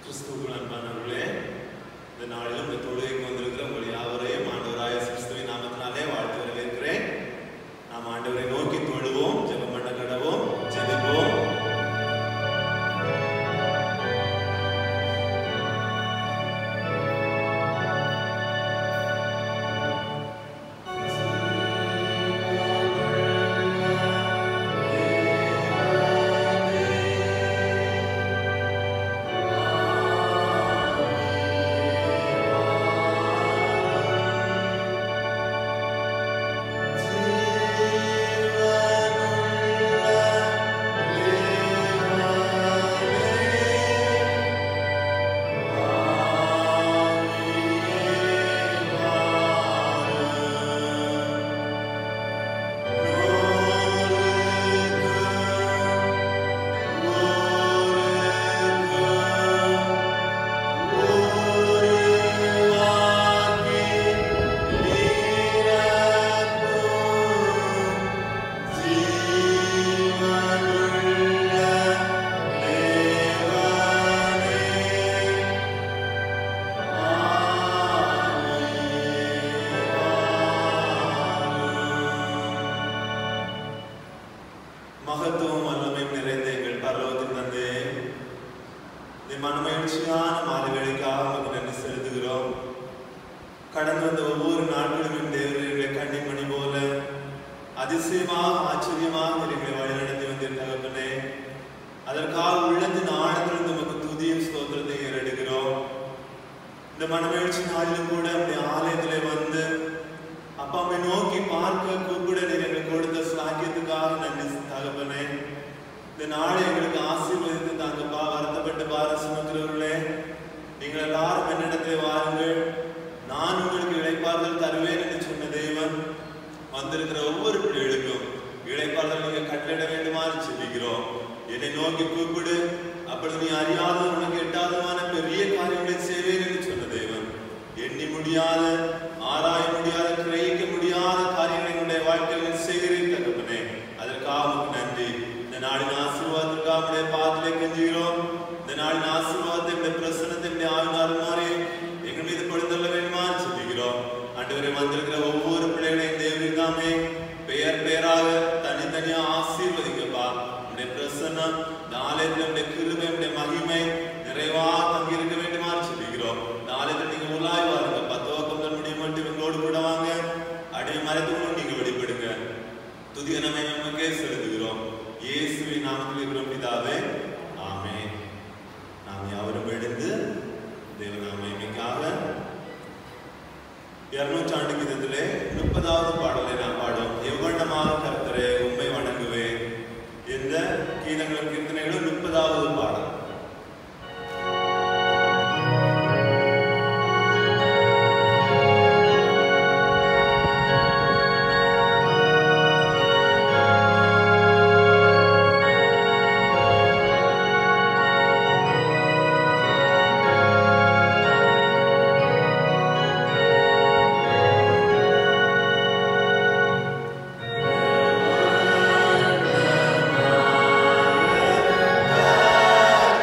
கிறிஸ்துவுக்குள் அன்பானவர்களே இந்த நாளிலும் இந்த தொழுகைக்கு வந்திருக்கிற உங்கள் யாவரையும் ஆண்டவராய கிறிஸ்துவின் நாமத்தினாலே வாழ்த்து வரவேற்கிறேன் நாம் ஆண்டவரை நோக்கி தொழுவோம் ஜெபம் பண்ண கடவோம் ஜெபிப்போம் மகத்துவம் வல்லமையும் நிறைந்த எங்கள் பரலோகத்தின் தந்தே இந்த மனமகிழ்ச்சியான மாலை வேலைக்காக உமக்கு நன்றி செலுத்துகிறோம் கடந்து வந்த ஒவ்வொரு நாட்களும் என் தேவரே எங்களை கண்ணின் மணி போல அதிசயமாக ஆச்சரியமாக நீர் எங்களை வழிநடத்தி வந்தீர் தகப்பனே அதற்காக உள்ளத்தின் ஆழத்திலிருந்து உமக்கு துதியும் ஸ்தோத்திரத்தை ஏறெடுக்கிறோம் இந்த மனமகிழ்ச்சி நாளிலும் கூட நம்முடைய ஆலயத்திலே வந்து அப்பாவை நோக்கி பார்க்க கூப்பிட நீர் எங்களுக்கு கொடுத்த சாக்கியத்துக்காக நன்றி தகப்பனே இந்த நாளை எங்களுக்கு ஆசீர்வதித்து தாங்கப்பா வருத்தப்பட்டு பார சுமக்கிறவர்களே நீங்கள் எல்லாரும் என்னிடத்திலே வாருங்கள் நான் உங்களுக்கு இழைப்பார்கள் தருவேன் என்று சொன்ன தேவன் வந்திருக்கிற ஒவ்வொரு பிள்ளைகளுக்கும் இழைப்பார்கள் நீங்க கட்டளிட வேண்டுமாறு சொல்லிக்கிறோம் என்னை நோக்கி கூப்பிடு அப்பொழுது நீ அறியாத உனக்கு எட்டாதமான பெரிய காரியங்களை செய்வேன் என்று சொன்ன தேவன் எண்ணி முடியாத ஆராய முடியாத கிரகிக்க முடியாத காரியங்களை என்னுடைய வாழ்க்கையில் செய்கிறேன் தகப்பனே அதற்காக உமக்கு நன்றி இந்த நாளின் ஆசீர்வாதத்திற்காக உடைய பாதத்திலே கெஞ்சுகிறோம் இந்த நாளின் ஆசீர்வாதத்தை இந்த பிரசனத்தை இந்த ஆழ்நாள் மாறி எங்கள் மீது பொழுதல்ல வேண்டுமா சொல்லுகிறோம் ஆண்டவரை வந்திருக்கிற ஒவ்வொரு பிள்ளைகளையும் தேவரின் தாமே பெயர் பெயராக தனித்தனியா ஆசீர்வதிக்கப்பா உடைய பிரசன்னம் இந்த ஆலயத்தில் உடைய கிருபை உடைய மகிமை நிறைவாக தங்கியிருக்க வேண்டுமா சொல்லுகிறோம் இந்த ஆலயத்தில் நீங்க உள்ளாய் வாருங்க பத்து பக்கம் தன்னுடைய மட்டும் எங்களோடு கூட வாங்க அடிமை மரத்துக்குள்ளும் நீங்க வெளிப்படுங்க துதிய நம்ம நமக்கே செலுத்துகிறோம் இயேசுவின் நாமத்தில் இருக்கிறோம் பிதாவே ஆமென் நாம் யாவரும் எழுந்து தேவநாமைக்காக இருநூற்றாண்டு கீதத்திலே முப்பதாவது பாடலை நாம் பாடும் எவ்வண்ணமாக கர்த்தரே உண்மை வணங்குவேன் என்ற கீதங்களும் கீர்த்தனைகளும் முப்பதாவது பாடல் ஆ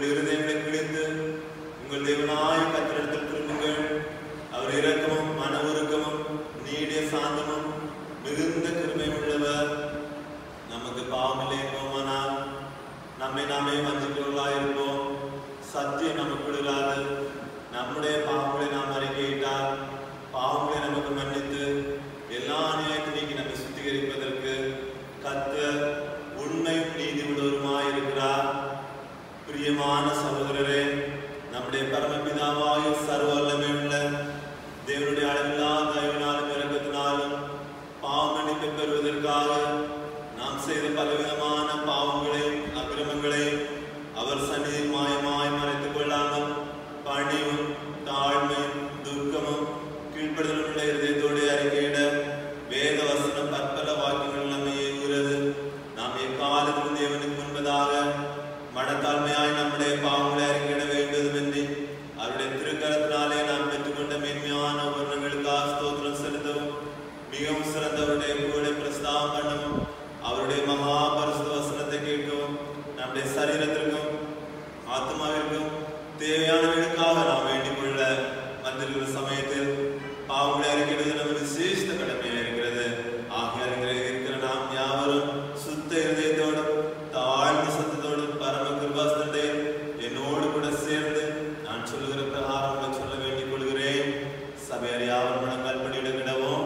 உங்கள் இருதயங்களை கிழித்து உங்கள் தேவனாய கத்திரத்தில் திரும்புங்கள் அவர் இரக்கமும் மன உருக்கமும் நீடிய சாந்தமும் மிகுந்த கிருமை உள்ளவர் நமக்கு பாவமில்லை என்போமானால் நம்மை நாமே வஞ்சிக்கிறவர்களாயிருப்போம் சத்தியம் நமக்குள் இராது நம்முடைய பாவங்களை நாம் அறிக்கையிட்டால் பாவங்களை நமக்கு மன்னித்து எல்லா அநியாயத்தை நீக்கி நம்மை சுத்திகரிப்பதற்கு கர்த்தர் உண்மை நீதி உள்ளவருமாய் இருக்கிறார் பிரியமான சகோதரரே நம்முடைய பரமபிதாவாய சர்வ வல்லமை உள்ள தேவனுடைய அளவில்லா தயவினாலும் இறக்கத்தினாலும் பாவ மன்னிப்பை பெறுவதற்காக நாம் செய்த பலவிதமான பாவங்களையும் அக்கிரமங்களையும் அவர் சந்நிதி மாயமாய் மறைத்துக் கொள்ளாமல் பணிவும் தாழ்மையும் துக்கமும் கீழ்ப்படுதலும் உள்ள இருதயத்தோடு அறிக்கையிட வேத வசனம் பற்பல வாக்கியங்கள் நம்மை ஏவுகிறது நாம் எக்காலத்திலும் தேவனுக்கு முன்பதாக மனத்தாழ்மையாய் நம்முடைய பாவங்களை அறிக்கையிட வேண்டுமென்றி அவருடைய திருக்கரத்தினாலே நாம் பெற்றுக்கொண்ட மேன்மையான உபரணங்களுக்காக ஸ்தோத்திரம் செலுத்தவும் மிகவும் சிறந்தவருடைய கூட பிரஸ்தாபம் பண்ணவும் அவருடைய மகா பரிசுத்த வசனத்தை கேட்கவும் நம்முடைய சரீரத்திற்கும் ஆத்மாவிற்கும் தேவையானவர்களுக்காக நாம் வேண்டிக் கொள்ள வந்திருக்கிற சமயத்தில் பாவங்களை அறிக்கிறது நம்ம விசேஷ கடமையாக இருக்கிறது ஆகிய இருக்கிற நாம் யாவரும் சுத்த இருதயத்தோடும் தாழ்ந்த சத்தத்தோடும் பரம கிருபாஸ்தத்தை என்னோடு கூட சேர்ந்து நான் சொல்லுகிற பிரகாரம் உங்களை சொல்ல வேண்டிக் கொள்கிறேன் சபையார் யாவரும் முழங்கால் படியிடங்கிடவும்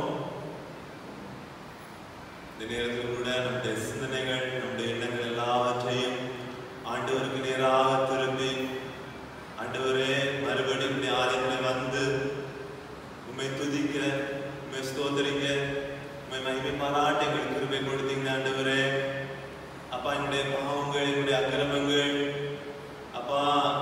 இந்த நேரத்தில் கூட நம்முடைய சிந்தனைகள் நம்முடைய எண்ணங்கள் எல்லாவற்றையும் ஆண்டவருக்கு நேராக திரும்பி ஆண்டவரே மறுபடியும் உம்முடைய ஆலயத்தில் வந்து உம்மை துதிக்க உம்மை ஸ்தோத்தரிக்க உம்மை மகிமை பாராட்ட எங்களுக்கு கிருபை கொடுத்தீங்க ஆண்டவரே அப்பா என்னுடைய பாவங்கள் என்னுடைய அக்கிரமங்கள் அப்பா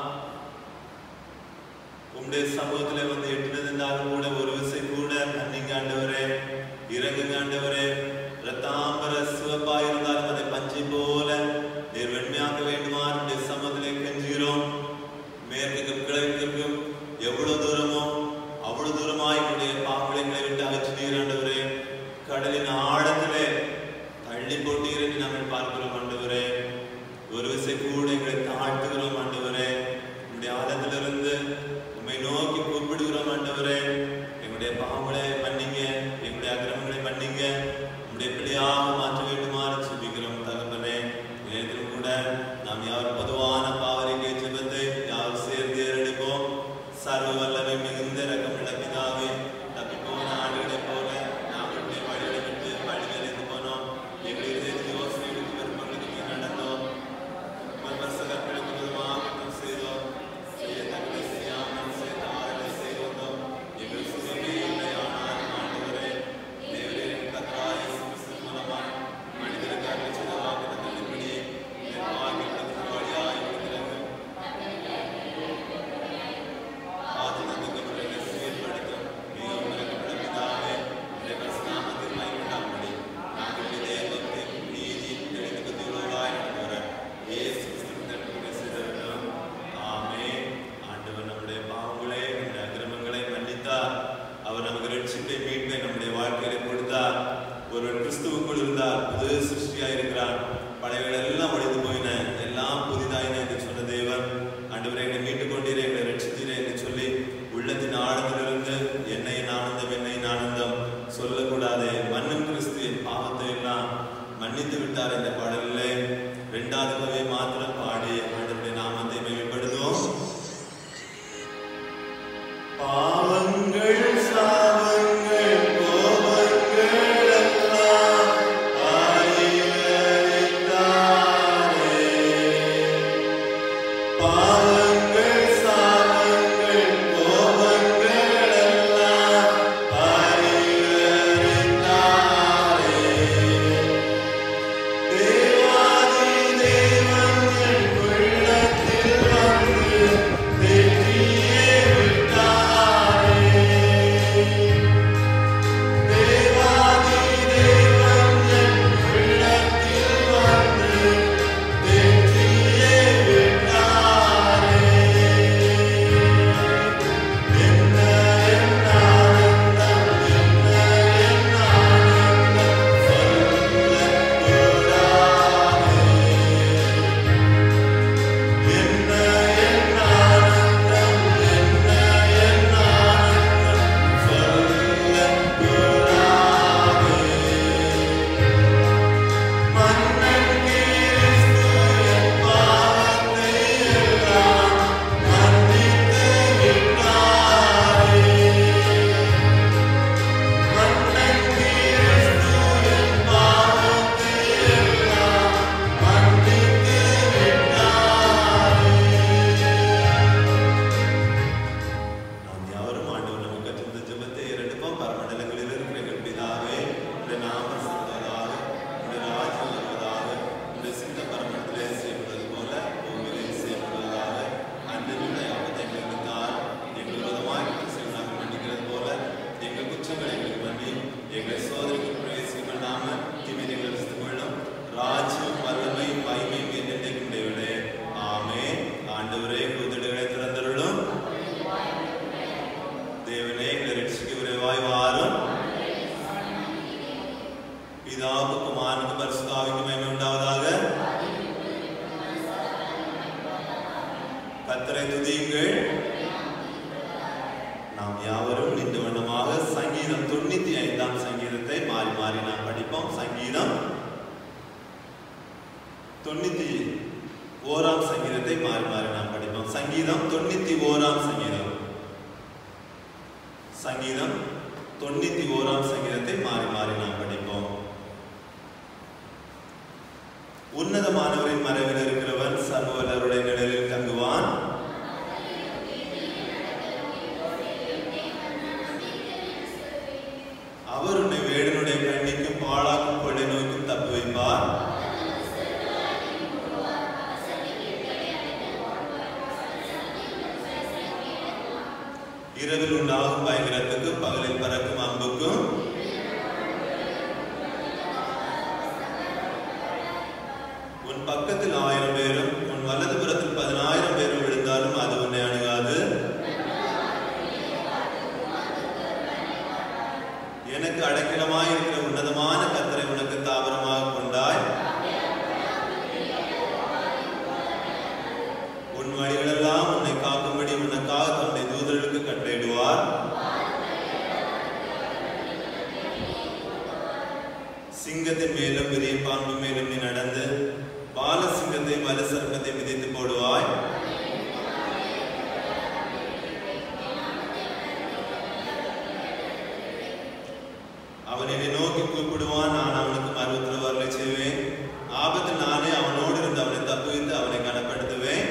உம்முடைய சமூகத்துல வந்து எட்டுனதுனாலும் கூட ஒரு விசை கூட மன்னிங்க ஆண்டவரே இறங்குங்க ஆண்டவரே ரத்தாம்பர சிவப்பா இருந்தாலும் அதை பஞ்சை போல நீர் வெண்மையாக்க வேண்டுமா நம்முடைய சமூகத்திலே கெஞ்சுகிறோம் மேற்குக்கும் கிழக்கிற்கும் எவ்வளவு தூரமோ அவ்வளவு தூரமாய் என்னுடைய பாவங்களை எங்களை விட்டு அகற்றினீர் ஆண்டவரே கடலின் ஆழத்திலே தள்ளி போட்டீர் என்று நாங்கள் பார்க்கிறோம் ஆண்டவரே ஒரு விசை கூட எங்களை தாழ்த்துகிறோம் ஆண்டவரே உம்முடைய ஆழத்திலிருந்து உம்மை நோக்கி கூப்பிடுகிறோம் கத்தரை துதியுங்கள் நாம் யாவரும் இந்த வண்ணமாக சங்கீதம் தொண்ணூத்தி ஐந்தாம் சங்கீதத்தை மாறி மாறி நாம் படிப்போம் சங்கீதம் தொண்ணூத்தி ஓராம் சங்கீதத்தை மாறி மாறி நாம் படிப்போம் சங்கீதம் தொண்ணூத்தி ஓராம் சங்கீதம் சங்கீதம் தொண்ணூத்தி ஓராம் சங்கீதத்தை மாறி மாறி நாம் படிப்போம் உன்னதமானவரின் மறைவில் இருக்கிறவன் சர்வவல்லருடைய நிழலில் தங்குவான் அவர் உன்னை வேடனுடைய கண்ணிக்கும் பாழாக்கும் கொள்ளை நோய்க்கும் தப்பு வைப்பார் இரவில் உண்டாகும் பயங்கரத்துக்கும் பகலில் பறக்கும் அம்புக்கும் உன் பக்கத்தில் ஆயிரம் பேரும் உன் வலது புறத்தில் பதினாயிரம் பேரும் விழுந்தாலும் அது உன்னை அணுகாது எனக்கு அடைக்கலமாய் இருக்கிற உன்னதமான கத்தரை உனக்கு தாவரமாக கொண்டாய் உன் வழிகளெல்லாம் உன்னை காக்கும்படி உனக்காக தன்னுடைய தூதர்களுக்கு கட்டளையிடுவார் சிங்கத்தின் மேலும் பெரிய பாம்பு மேலும் நீ நடந்து பால சிங்கத்தை வலு சர்ப்பத்தை மிதித்து போடுவாய் அவன் என்னை நோக்கி கூப்பிடுவான் நான் அவனுக்கு மறுபத்திரவர்களை செய்வேன் ஆபத்தில் நானே அவனோடு இருந்து அவனை தப்புவித்து அவனை கனப்படுத்துவேன்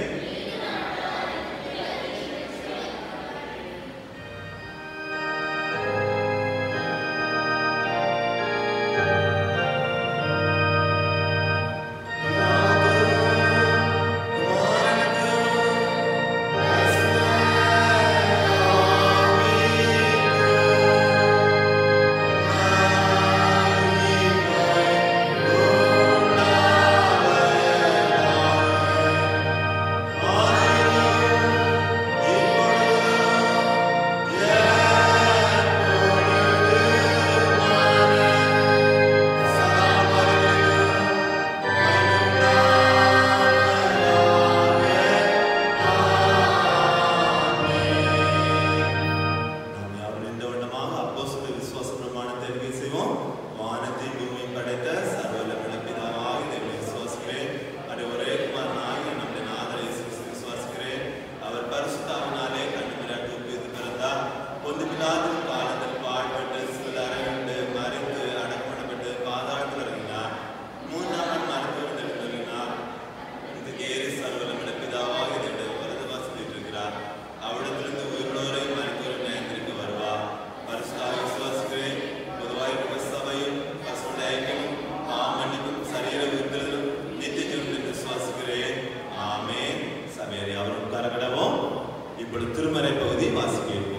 நாம் யாவரும் இந்த வண்ணமாக அப்போஸ்தலர் விசுவாச பிரமாணத்தை அறிக்கை செய்வோம் வானத்தை பூமி படைத்த சர்வவல்லமையுள்ள பிதாவாகிய தேவனை விசுவாசிக்கிறேன் அவருடைய ஒரே குமாரனாகிய நம்முடைய நாதரை இயேசு கிறிஸ்துவை விசுவாசிக்கிறேன் அவர் பரிசுத்தாவினாலே கண்ணுமிராட்டு ஒப்பித்து பிறந்தார் பொந்து பிலாத்தின் காலத்தில் பாழ்பட்டு சில அறையுண்டு மறித்து அடக்கப்படப்பட்டு பாதாளத்தில் இறங்கினார் மூன்றாம் நாள் மருத்துவர் எழுந்தினார் இந்த கேரி சர்வலமிட பிதாவாகிய தேவனுடைய வலது வாசலில் இருக்கிறார் அவ்விடத்திலிருந்து உயிரோரை மருத்துவரை நியந்திரிக்க வருவார் பரிசுத்தாக விசுவாசிக்கிறேன் பொதுவாய் சபையும் பசுடைய ஐக்கியமும் மாமன்னிப்பும் சரீர விருத்தலும் நித்திய ஜீவன் என்று விசுவாசிக்கிறேன் ஆமே சபையரை அவரும் கரகடவும் இப்பொழுது திருமறை பகுதி வாசிக்க இருப்போம்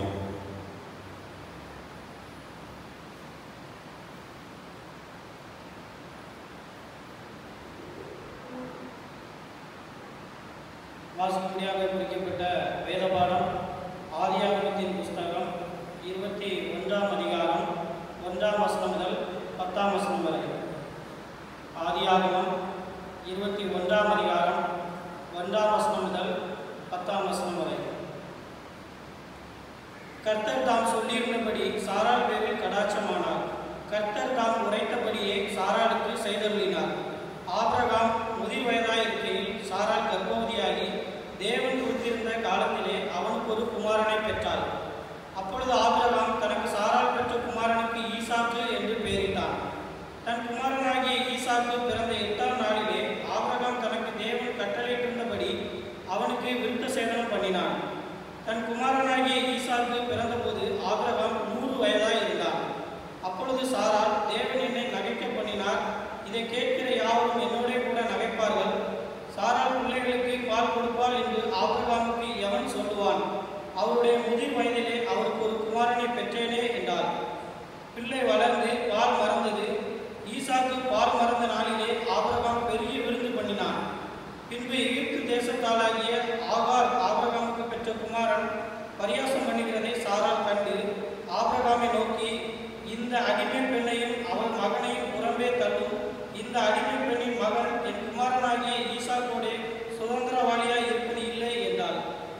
வாசிக்கும்படியாக குறிக்கப்பட்ட வேத பாடம் ஆதியாகமத்தின் புஸ்தகம் இருபத்தி ஒன்றாம் அதிகாரம் ஒன்றாம் வசனம் முதல் பத்தாம் வசனம் வரை ஆதியாகமம் இருபத்தி ஒன்றாம் அதிகாரம் ஒன்றாம் வசனம் முதல் பத்தாம் வசனம் வரை கர்த்தர் தாம் சொல்லியிருந்தபடி சாராள் பேரில் கடாட்சமானார் கர்த்தர் தாம் உரைத்தபடியே சாராளுக்கு செய்தருளினார் ஆபிரகாம் முதிர் வயதாயிருக்கையில் சாராள் கர்ப்பவதியாகி தேவன் குறித்திருந்த காலத்திலே அவனுக்கு ஒரு குமாரனை பெற்றாள் அப்பொழுது ஆபிரகாம் தனக்கு சாராள் பெற்ற குமாரனுக்கு ஈசாக்கு என்று பெயரிட்டான் தன் குமாரனாகிய ஈசாக்கு பிறந்த எட்டாம் நாளிலே ஆபிரகாம் தனக்கு தேவன் கட்டளையிட்டிருந்தபடி அவனுக்கு விருத்த சேதனம் பண்ணினான் தன் குமாரனாகிய ஈசாக்கு பிறந்தபோது ஆபிரகாம் நூறு வயதாய் இருந்தான் அப்பொழுது சாராள் தேவன் என்னை நகைக்க பண்ணினார் இதை கேட்கிற யாவரும் என்னோட கூட நகைப்பார்கள் சாராள் பிள்ளைகளுக்கு பால் கொடுப்பாள் என்று ஆபிரகாமுக்கு எவன் சொல்லுவான் அவருடைய முதிர் வயதிலே அவருக்கு ஒரு குமாரனை பெற்றேனே என்றார் பிள்ளை வளர்ந்து பால் மறந்தது ஈசாக்கு பால் மறந்த நாளிலே ஆபிரகாம் பெரிய விருந்து பண்ணினான் பின்பு எகிப்து தேசத்தாளாகிய ஆகார் ஆபிரகாமுக்கு பெற்ற குமாரன் பரியாசம் பண்ணுகிறதை சாரால் கண்டு ஆபிரகாமை நோக்கி இந்த அடிமை பெண்ணையும் அவள் மகனையும் புறம்பே தள்ளும் இந்த அடிமை பெண்ணின் மகன் என் குமாரனாகிய ஈசாக்கோடே சுதந்திரவாளியாய் இருப்பது இல்லை என்றாள்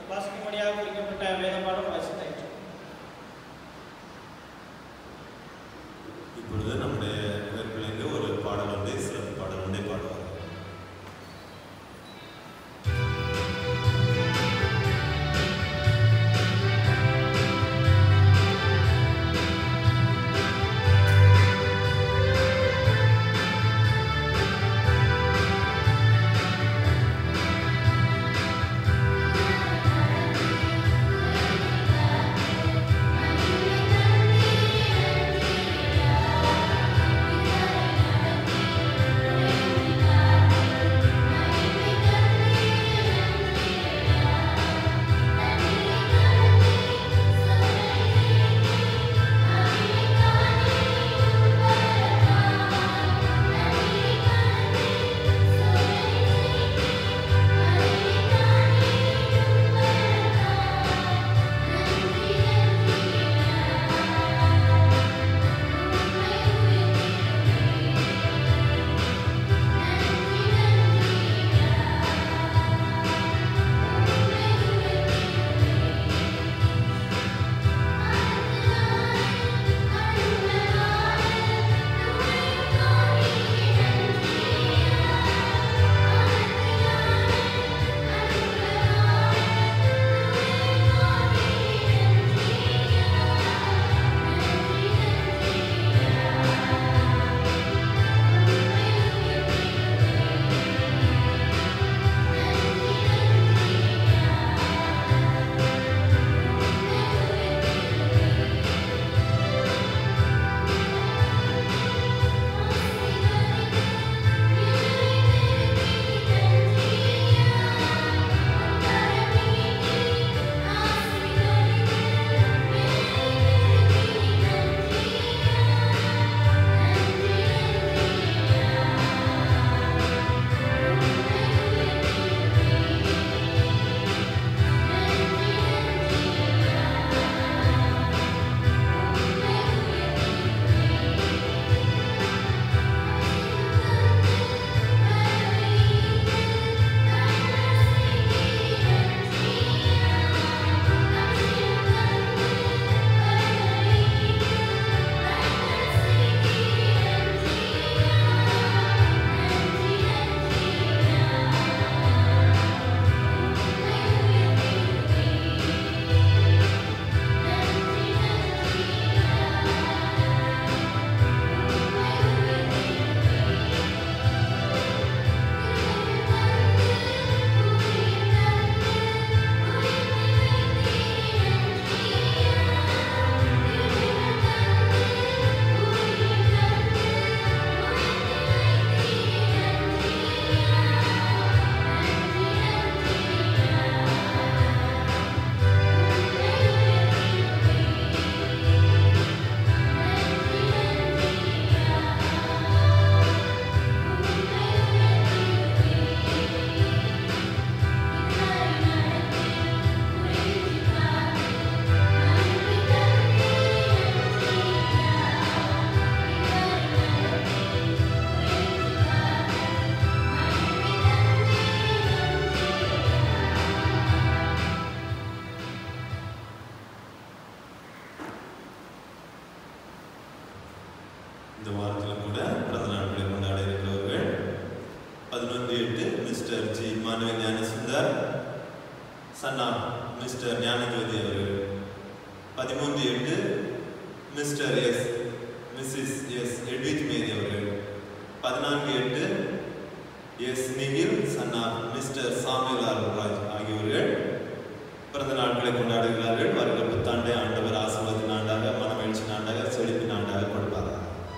இந்த வாரத்தில் கூட பிறந்த நாட்களை கொண்டாட இருக்கிறவர்கள் பதினொன்று எட்டு மிஸ்டர் ஜி மாணவ ஞானசுந்தர் சன்னா மிஸ்டர் ஞானஜோதி அவர்கள் பதிமூன்று எட்டு mister S missus S Edwith Mary அவர்கள் பதினான்கு எட்டு S Nikhil Channa mister Samuel Arulraj ஆகியோர்கள் பிறந்த நாட்களை கொண்டாடுகிறார்கள் வருகிற புத்தாண்டை ஆண்டவர் ஆசீர்வாத நாண்டாக மனமகிழ்ச்சி நாண்டாக செழிப்பு நாண்டாக கொடுப்பார்கள்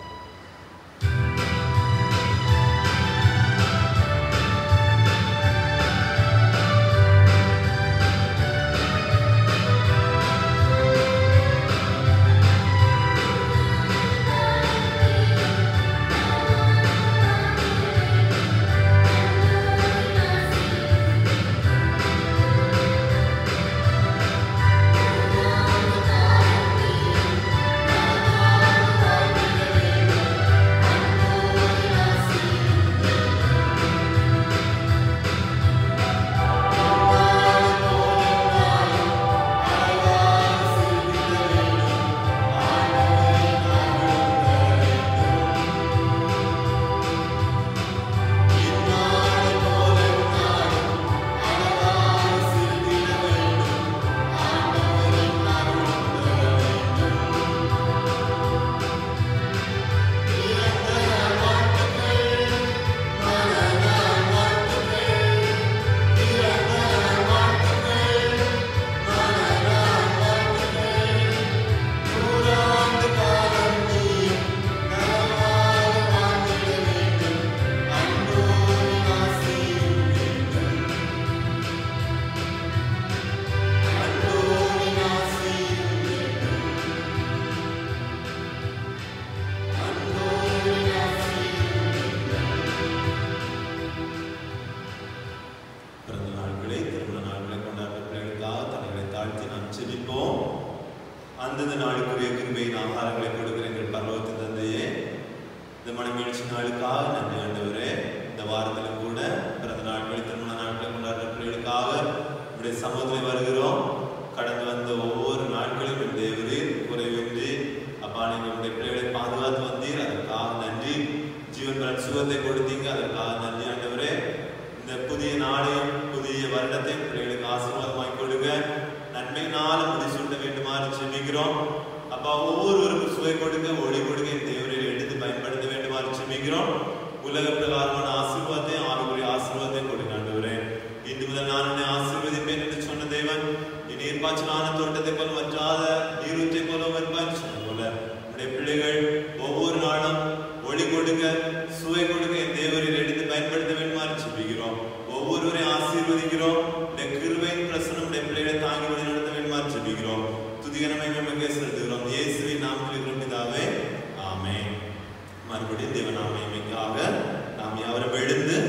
பிறந்த நாட்களை திருமண நாட்களை கொண்டாடுற பிள்ளைகளுக்காக தலைகளை தாழ்த்தி நாம் செபிப்போம் அந்தந்த நாளுக்குரிய கிருபையின் ஆகாரங்களை கொடுக்கிற எங்கள் பரவத்தின் தந்தையே இந்த மனமீழ்ச்சி நாளுக்காக நன்றி ஆண்டவரே இந்த வாரத்திலும் கூட பிறந்த நாட்களை திருமண நாட்களை கொண்டாடுற பிள்ளைகளுக்காக உடைய சமூகத்தில் வருகிறோம் கடந்து வந்த ஒவ்வொரு நாட்களும் என் தேவரீர் குறைவின்றி அப்பா நீங்கள் உடைய பிள்ளைகளை பாதுகாத்து வந்தீர் அதற்காக நன்றி ஜீவன் பலன் சுகத்தை கொடுத்தீங்க அதற்காக நன்றி ஆண்டவரே இந்த புதிய நாளையும் புதிய வருடத்தையும் பிள்ளைகளுக்கு ஆசீர்வாதமாய் கொடுங்க நன்மையினால முடிசூட்ட வேண்டுமாறு செபிக்கிறோம் அப்பா ஒவ்வொருவருக்கும் சுவை கொடுங்க ஒளி கொடுங்க இந்த தேவரையில் எடுத்து பயன்படுத்த வேண்டுமாறு செபிக்கிறோம் உலக பிரகாரமான ஆசீர்வாதத்தையும் ஆவிக்குரிய ஆசீர்வாதத்தையும் கொடுங்க ஆண்டவரே இன்று முதல் நான் உன்னை ஆசீர்வதிப்பேன் என்று சொன்ன தேவன் நீ நீர்ப்பாய்ச்சலான தோட்டத்தை போல வற்றாத நீரூற்றை போல வருப்பாய் சொன்ன போல உடைய பிள்ளைகள் ஒவ்வொரு நாளும் ஒளி கொடுங்க சுவை கொடுங்க என் தேவரில் எடுத்து பயன்படுத்த வேண்டுமாறு செபிக்கிறோம் ஒவ்வொருவரையும் ஆசீர்வதிக்கிறோம் இந்த கிருபையின் பிரசனம் உடைய பிள்ளைகளை தாங்கி வழி நடத்த வேண்டுமாறு செபிக்கிறோம் துதிகரமை நமக்கு செலுத்துகிறோம் இயேசுவின் நாமத்தில் இருக்கிறோம் பிதாவே ஆமென் மறுபடியும் தேவநாமயமைக்காக நாம் யாவரும் எழுந்து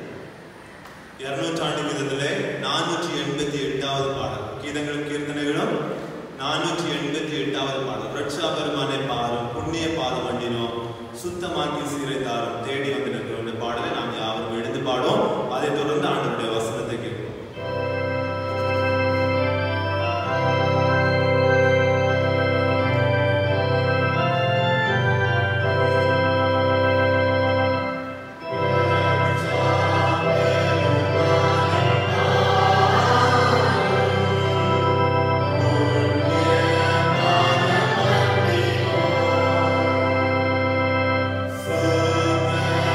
இருநூற்றாண்டு கீதத்திலே நானூற்றி எண்பத்தி எட்டாவது பாடல் கீதங்களும் கீர்த்தனைகளும் நானூற்றி எண்பத்தி எட்டாவது பாடல் ரட்சா பெருமானை பாரும் புண்ணிய பாதம் வண்டினோம் சுத்தமாக்கி சீரைத்தாரும் தேடி வந்து நிற்கிற பாடலை நாம் யாவரும் எழுந்து பாடும் அதைத் தொடர்ந்து ஆண்டவருடைய வசனத்தை கேட்போம் Amen.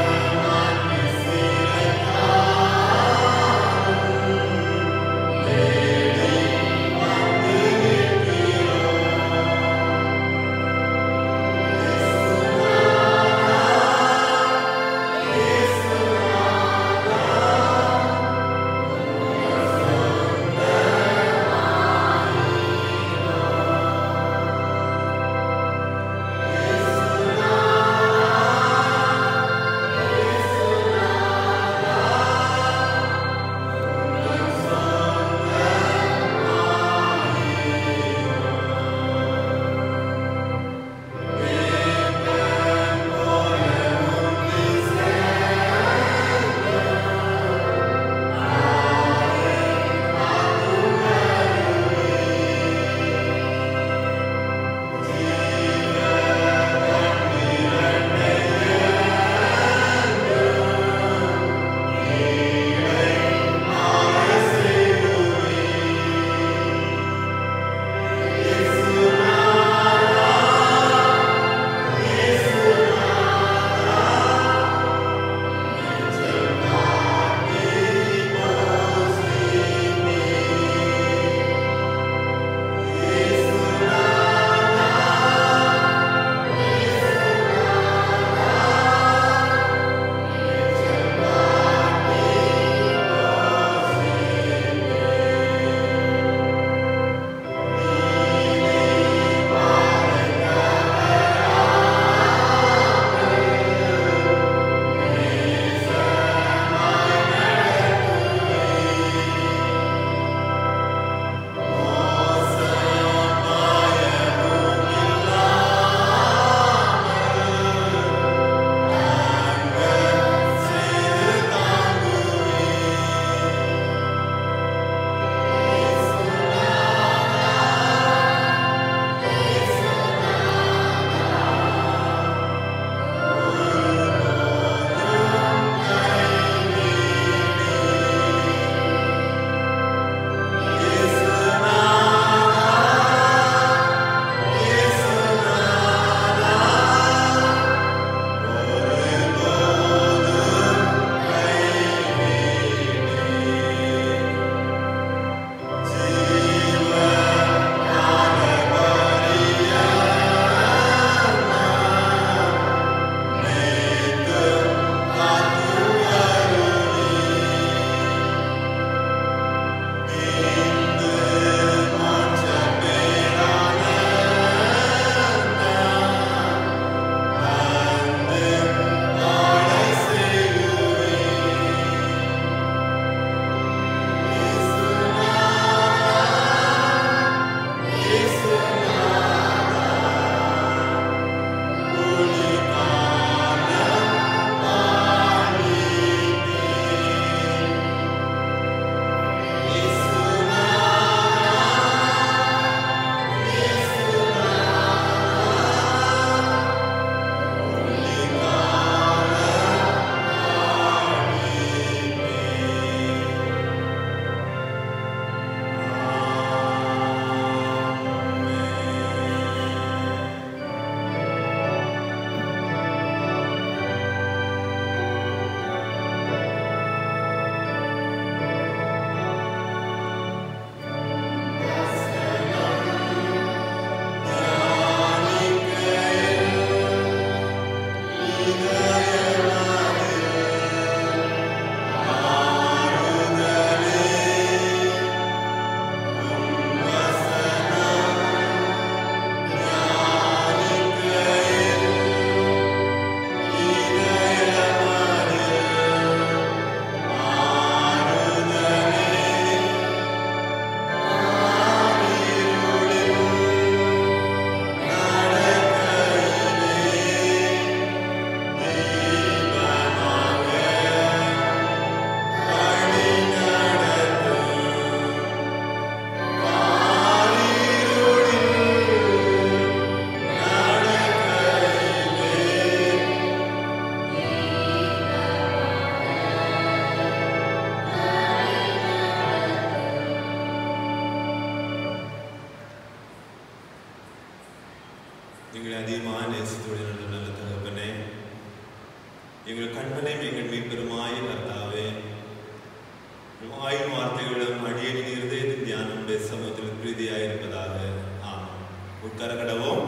எங்களை அதிகமாக நேசித்துடைய நல்ல நல்ல தகப்பனே எங்கள் கண்மனையும் எங்கள் மீட்பெருமாய கர்த்தாவே வாயின் வார்த்தைகளும் அடியனின் இருதயத்தின் தியானமுடைய சமூகத்தில் பிரீதியாக இருப்பதாக ஆமாம் உட்கார கடவோம்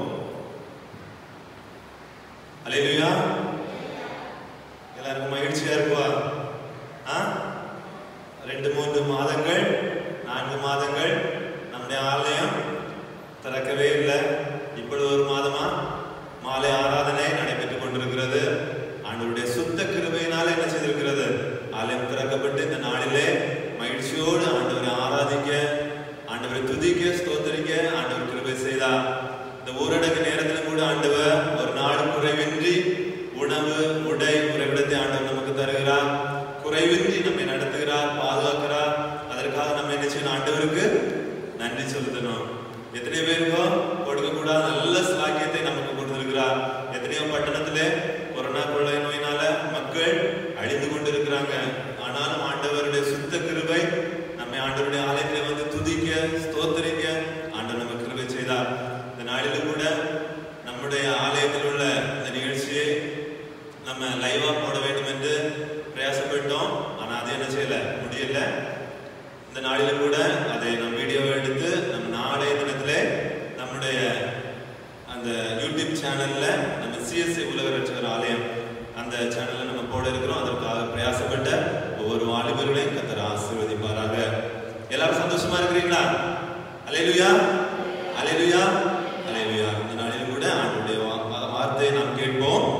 அலையிலுயா எல்லாருக்கும் மகிழ்ச்சியா இருக்குவா ஆ ரெண்டு மூன்று மாதங்கள் நான்கு மாதங்கள் நம்முடைய ஆலயம் திறக்கவே இல்லை இப்பொழுது ஒரு மாதமா மாலை ஆராதனை நடைபெற்றுக் கொண்டிருக்கிறது ஆண்டவருடைய சுத்த கிருபையினால என்ன செய்திருக்கிறது ஆலயம் திறக்கப்பட்டு இந்த நாளிலே மகிழ்ச்சியோடு ஆண்டவரை ஆராதிக்க ஆண்டவரை துதிக்க ஸ்தோத்தரிக்க ஆண்டவர் கிருபை செய்தார் இந்த ஊரடங்கு நேரத்திலும் கூட ஆண்டவர் ஒரு நாள் குறைவின்றி உணவு உடை உறைவிடத்தை ஆண்டவர் நமக்கு தருகிறார் குறைவின்றி நம்மை நடத்துகிறார் பாதுகாக்கிறார் அதற்காக நம்ம என்ன செய்யணும் ஆண்டவருக்கு நன்றி செலுத்தணும் எத்தனை பேருக்கோ கொடுக்கக்கூடாத நல்ல சாக்கியத்தை நமக்கு கொடுத்திருக்கிறார் எத்தனையோ பட்டணத்திலே கொரோனா கொள்ளை நோயினால மக்கள் அழிந்து கொண்டிருக்கிறாங்க ஆனாலும் ஆண்டவருடைய சுத்த கிருபை நம்மை ஆண்டவருடைய ஆலயத்திலே வந்து துதிக்க ஸ்தோத்தரிக்க ஆண்டவர் நமக்கு கிருபை செய்தார் இந்த நாளிலும் கூட நம்முடைய ஆலயத்தில் உள்ள இந்த நிகழ்ச்சியை நம்ம லைவா போட வேண்டும் என்று பிரயாசப்பட்டோம் ஆனா அது என்ன செய்யல முடியல இந்த நாளிலும் கூட அதை நம் வீடியோவை எடுத்து நம்ம நாளைய தினத்திலே நம்முடைய அந்த யூடியூப் சேனல்ல நம்ம சிஎஸ்ஐ உலக ரட்சகர் ஆலயம் அந்த சேனல்ல நம்ம போட இருக்கிறோம் அதற்காக பிரயாசப்பட்ட ஒவ்வொரு வாலிபர்களையும் கத்தர் ஆசீர்வதிப்பாராக எல்லாரும் சந்தோஷமா இருக்கிறீங்களா அலையிலுயா அலையிலுயா அலையிலுயா இந்த நாளிலும் கூட ஆண்டுடைய வார்த்தையை நாம் கேட்போம்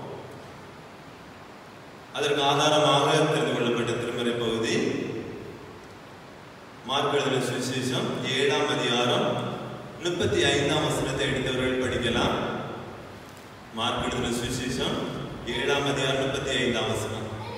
அதற்கு ஆதாரமாக தெரிந்து கொள்ளப்பட்ட திருமறை பகுதி மார்க் எழுதின சுவிசேஷம் ஏழாம் அதிகாரம் முப்பத்தி ஐந்தாம் வசனத்தை எடுத்தவர்கள் படிக்கலாம் மார்க் எழுதின சுவிசேஷம் ஏழாம் அதிகாரம் முப்பத்தி ஐந்தாம் வசனம்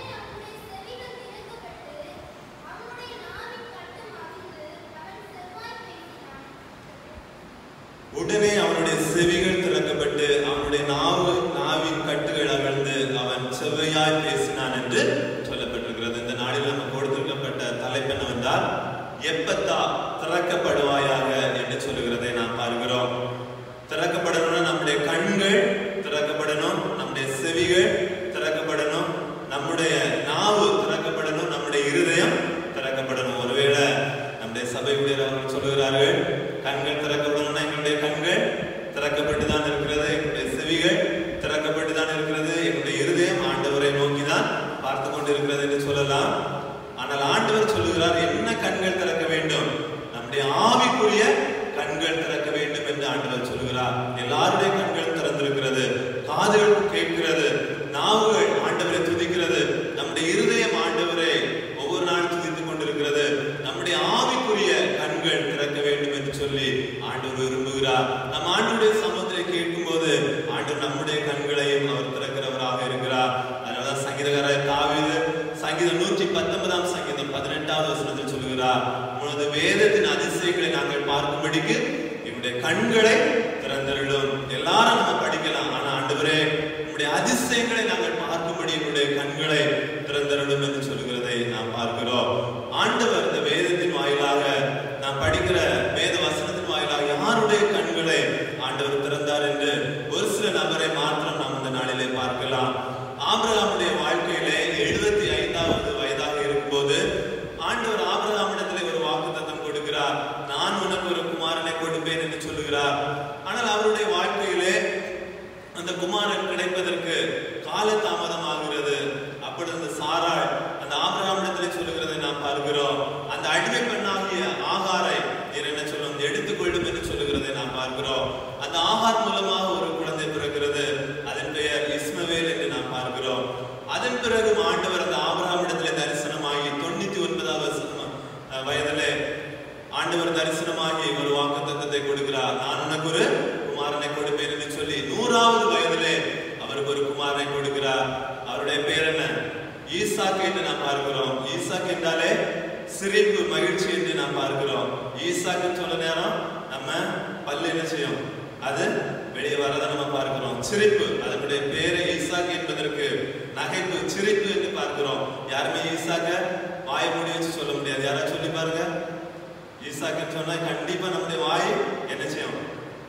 உடனே அவனுடைய செவிகள் திறக்கப்பட்டு அவனுடைய நாவு நாவின் கட்டுகள் அகழ்ந்து அவன் செவ்வையாய் பேசினான் என்று சொல்லப்பட்டிருக்கிறது இந்த நாளில் நம்ம கொடுத்திருக்கப்பட்ட தலைப்பு என்னவென்றால் எப்பத்தா திறக்கப்படுவாயாக என்று சொல்லுகிறதை நாம் பார்க்கிறோம் திறக்கப்படணும்னா நம்முடைய கண்கள் திறக்கப்படணும் நம்முடைய செவிகள் திறக்கப்படணும் நம்முடைய நாவு திறக்கப்படணும் நம்முடைய இருதயம் திறக்கப்படணும் ஒருவேளை நம்முடைய சபை ஊழியர்கள் சொல்லுகிறார்கள் கண்கள் திறக்கப்படணும்னா எங்களுடைய கண்கள் திறக்கப்பட்டு தான் இருக்கிறது எங்களுடைய செவிகள் திறக்கப்பட்டு தான் இருக்கிறது எங்களுடைய இருதயம் ஆண்டவரை நோக்கி தான் பார்த்து கொண்டு இருக்கிறது என்று சொல்லலாம் ஆனால் ஆண்டவர் சொல்லுகிறார் என்ன கண்கள் திறக்க வேண்டும் நம்முடைய ஆவிக்குரிய கண்கள் திறக்க வேண்டும் என்று ஆண்டவர் சொல்லுகிறார் எல்லாருடைய கண்கள் திறந்திருக்கிறது காதுகள் கேட்கிறது நாவுகள் ஆண்டவரை துதிக்கிறது நம்முடைய இருதயம் ஆண்டவரை ஒவ்வொரு நாள் துதித்துக் கொண்டிருக்கிறது நம்முடைய ஆவிக்குரிய கண்கள் திறக்க வேண்டும் என்று சொல்லி ஆண்டவர் விரும்புகிறார் நம் ஆண்டுடைய சமூகத்தை கேட்கும் போது ஆண்டவர் நம்முடைய கண்களையும் அவர் திறக்கிறவராக இருக்கிறார் அதனாலதான் சங்கீதக்காரர் தாவீது சங்கீதம் நூற்றி பத்தொன்பதாம் சங்கீதம் பதினெட்டாவது வசனத்தில் சொல்லுகிறார் உனது வேதத்தின் அதிசயங்களை நாங்கள் பார்க்கும்படிக்கு என்னுடைய கண்களை திறந்தருளும் எல்லாரும் நம்ம படிக்கலாம் ஆனா ஆண்டவரே உங்களுடைய அதிசயங்களை நாங்கள் பார்க்கும்படி என்னுடைய கண்களை திறந்தருளும் என்று சொல்லுகிறதை நாம் பார்க்கிறோம் ஆண்டவர் இந்த வேதத்தின் வாயிலாக நாம் படிக்கிற வேத வசனத்தின் வாயிலாக யாருடைய கண்களை ஆண்டவர் திறந்தார் என்று ஒரு சில நபரை மாத்திரம் நாம் இந்த நாளிலே பார்க்கலாம் ஆபிரகாமுடைய வாழ்க்கையிலே எழுபத்தி ஐந்தாவது வயதாக இருக்கும்போது ஆண்டவர் ஆபிரகாமிடத்திலே ஒரு வாக்குத்தத்தம் கொடுக்கிறார் நான் உனக்கு ஒரு குமாரனை கொடுப்பேன் என்று சொல்லுகிறார் ஆனால் அவருடைய வாழ்க்கையிலே அந்த குமாரன் கிடைப்பதற்கு கால தாமதமாகிறது அப்பொழுது அந்த சாராள் அந்த ஆபிரகாமிடத்திலே சொல்லுகிறதை நாம் பார்க்கிறோம் அந்த அடிமை பெண்ணாகிய ஆகாரை நீர் என்ன சொல்லும் எடுத்துக்கொள்ளும் என்று சொல்லுகிறதை நாம் பார்க்கிறோம் அந்த ஆகார் மூலமாக ஒரு குழந்தை பிறக்கிறது அதன் பெயர் இஸ்மவேல் என்று நாம் பார்க்கிறோம் அதன் பிறகு ஆண்டவர் அந்த ஆபிரகாமிடத்திலே தரிசனமாகி தொண்ணூத்தி ஒன்பதாவது வசனம், அஹ், வயதிலே ஆண்டவர் தரிசனமாகி ஒரு வாக்கு தத்தத்தை கொடுக்கிறார் நான் உனக்கு ஒரு குமாரனை கொடுப்பேன் என்று சொல்லி நூறாவது வயதிலே அவருக்கு ஒரு குமாரனை கொடுக்கிறார் அவருடைய பேர் என்ன ஈசாக்கு என்று நாம் பார்க்கிறோம் ஈசாக்கு என்றாலே சிரிப்பு மகிழ்ச்சி என்று நாம் பார்க்கிறோம் ஈசாக்கு சொல்ல நேரம் நம்ம பல்லு என்ன செய்யும் அது வெளியே வரதை நம்ம பார்க்கிறோம் சிரிப்பு அதனுடைய பேரை ஈசாக்கு என்பதற்கு நகைப்பு சிரிப்பு என்று பார்க்கிறோம் யாருமே ஈசாக்க வாய் மூடி வச்சு சொல்ல முடியாது யாராவது சொல்லி பாருங்க ஈசாக்குன்னு சொன்னா கண்டிப்பா நம்முடைய வாய் என்ன செய்யும்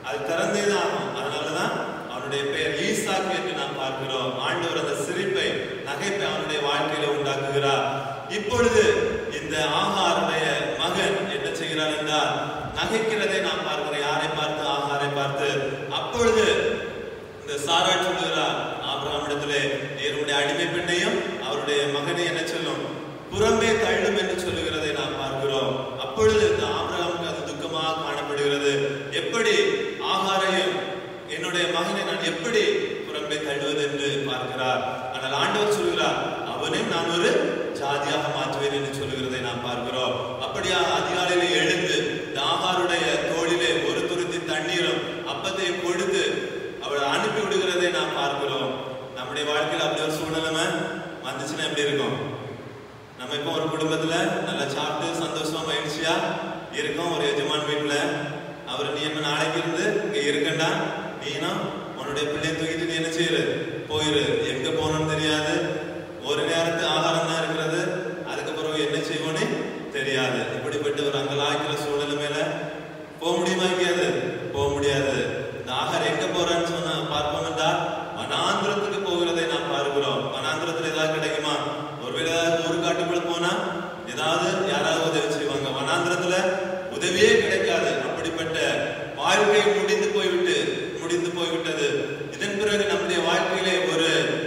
அது திறந்தே தான் ஆகும் அதனாலதான் அவனுடைய பெயர் ஈசாக்கு என்று நாம் பார்க்கிறோம் ஆண்டவர் அந்த சிரிப்பை நகைப்பை அவனுடைய வாழ்க்கையில உண்டாக்குகிறார் இப்பொழுது இந்த ஆகாருடைய மகன் என்ன செய்கிறார் என்றால் நகைக்கிறதை நாம் பார்க்கிறோம் யாரை பார்த்து ஆகாரை பார்த்து அப்பொழுது இந்த சாரா சொல்லுகிறார் ஆபிரகாமிடத்திலே என்னுடைய அடிமை பெண்ணையும் அவருடைய மகனை என்ன சொல்லும் புறம்பே தள்ளும் என்று சொல்லுகிறதை நாம் பார்க்கிறோம் அப்பொழுது இந்த ஆபிரகாமுக்கு அது துக்கமாக காணப்படுகிறது எப்படி ஆகாரையும் என்னுடைய மகனை நான் எப்படி புறம்பே தள்ளுவது என்று பார்க்கிறார் ஆனால் ஆண்டவர் சொல்கிறார் அவனையும் நான் ஒரு ஜாதியாக மாற்றுவேன் என்று சொல்லுகிறதை நாம் பார்க்கிறோம் அப்படியாக அதிகாலையிலே எழுந்து இந்த ஆகாருடைய தோளிலே ஒரு துருத்தி தண்ணீரும் அப்பத்தை கொடுத்து அவளை அனுப்பி விடுகிறதை நாம் பார்க்கிறோம் நம்முடைய வாழ்க்கையில் அப்படி ஒரு சூழ்நிலைமை வந்துச்சுன்னா எப்படி இருக்கும் நம்ம இப்போ ஒரு குடும்பத்துல நல்லா சாப்பிட்டு சந்தோஷமா மகிழ்ச்சியா இருக்கோம் ஒரு எஜமான் வீட்டுல அவர் நீ என்ன நாளைக்கு இருந்து இங்க இருக்கண்டா நீனும் உன்னுடைய பிள்ளையை தூக்கிட்டு நீ என்ன செய்யுரு போயிரு எங்க போகணும்னு தெரியாது ஒரு நேரத்து ஆகாரம் தான் இருக்கிறது அதுக்கப்புறம் என்ன செய்வோன்னு தெரியாது இப்படிப்பட்ட ஒரு அங்கலாய்க்கிற சூழ்நிலை மேல போக முடியுமா எங்கேயாவது போக முடியாது இந்த ஆகார் எங்க போறான்னு சொன்னா பார்ப்போம் என்றால் வனாந்திரத்துக்கு போகிறதை நாம் பார்க்கிறோம் வனாந்திரத்துல ஏதாவது கிடைக்குமா ஒருவேளை ஏதாவது ஊரு காட்டுக்குள்ள போனா ஏதாவது யாராவது உதவி செய்வாங்க வனாந்திரத்துல உதவியே கிடைக்காது அப்படிப்பட்ட வாழ்க்கை முடிந்து போய்விட்டு முடிந்து போய்விட்டது இதன் பிறகு நம்முடைய வாழ்க்கையிலே ஒரு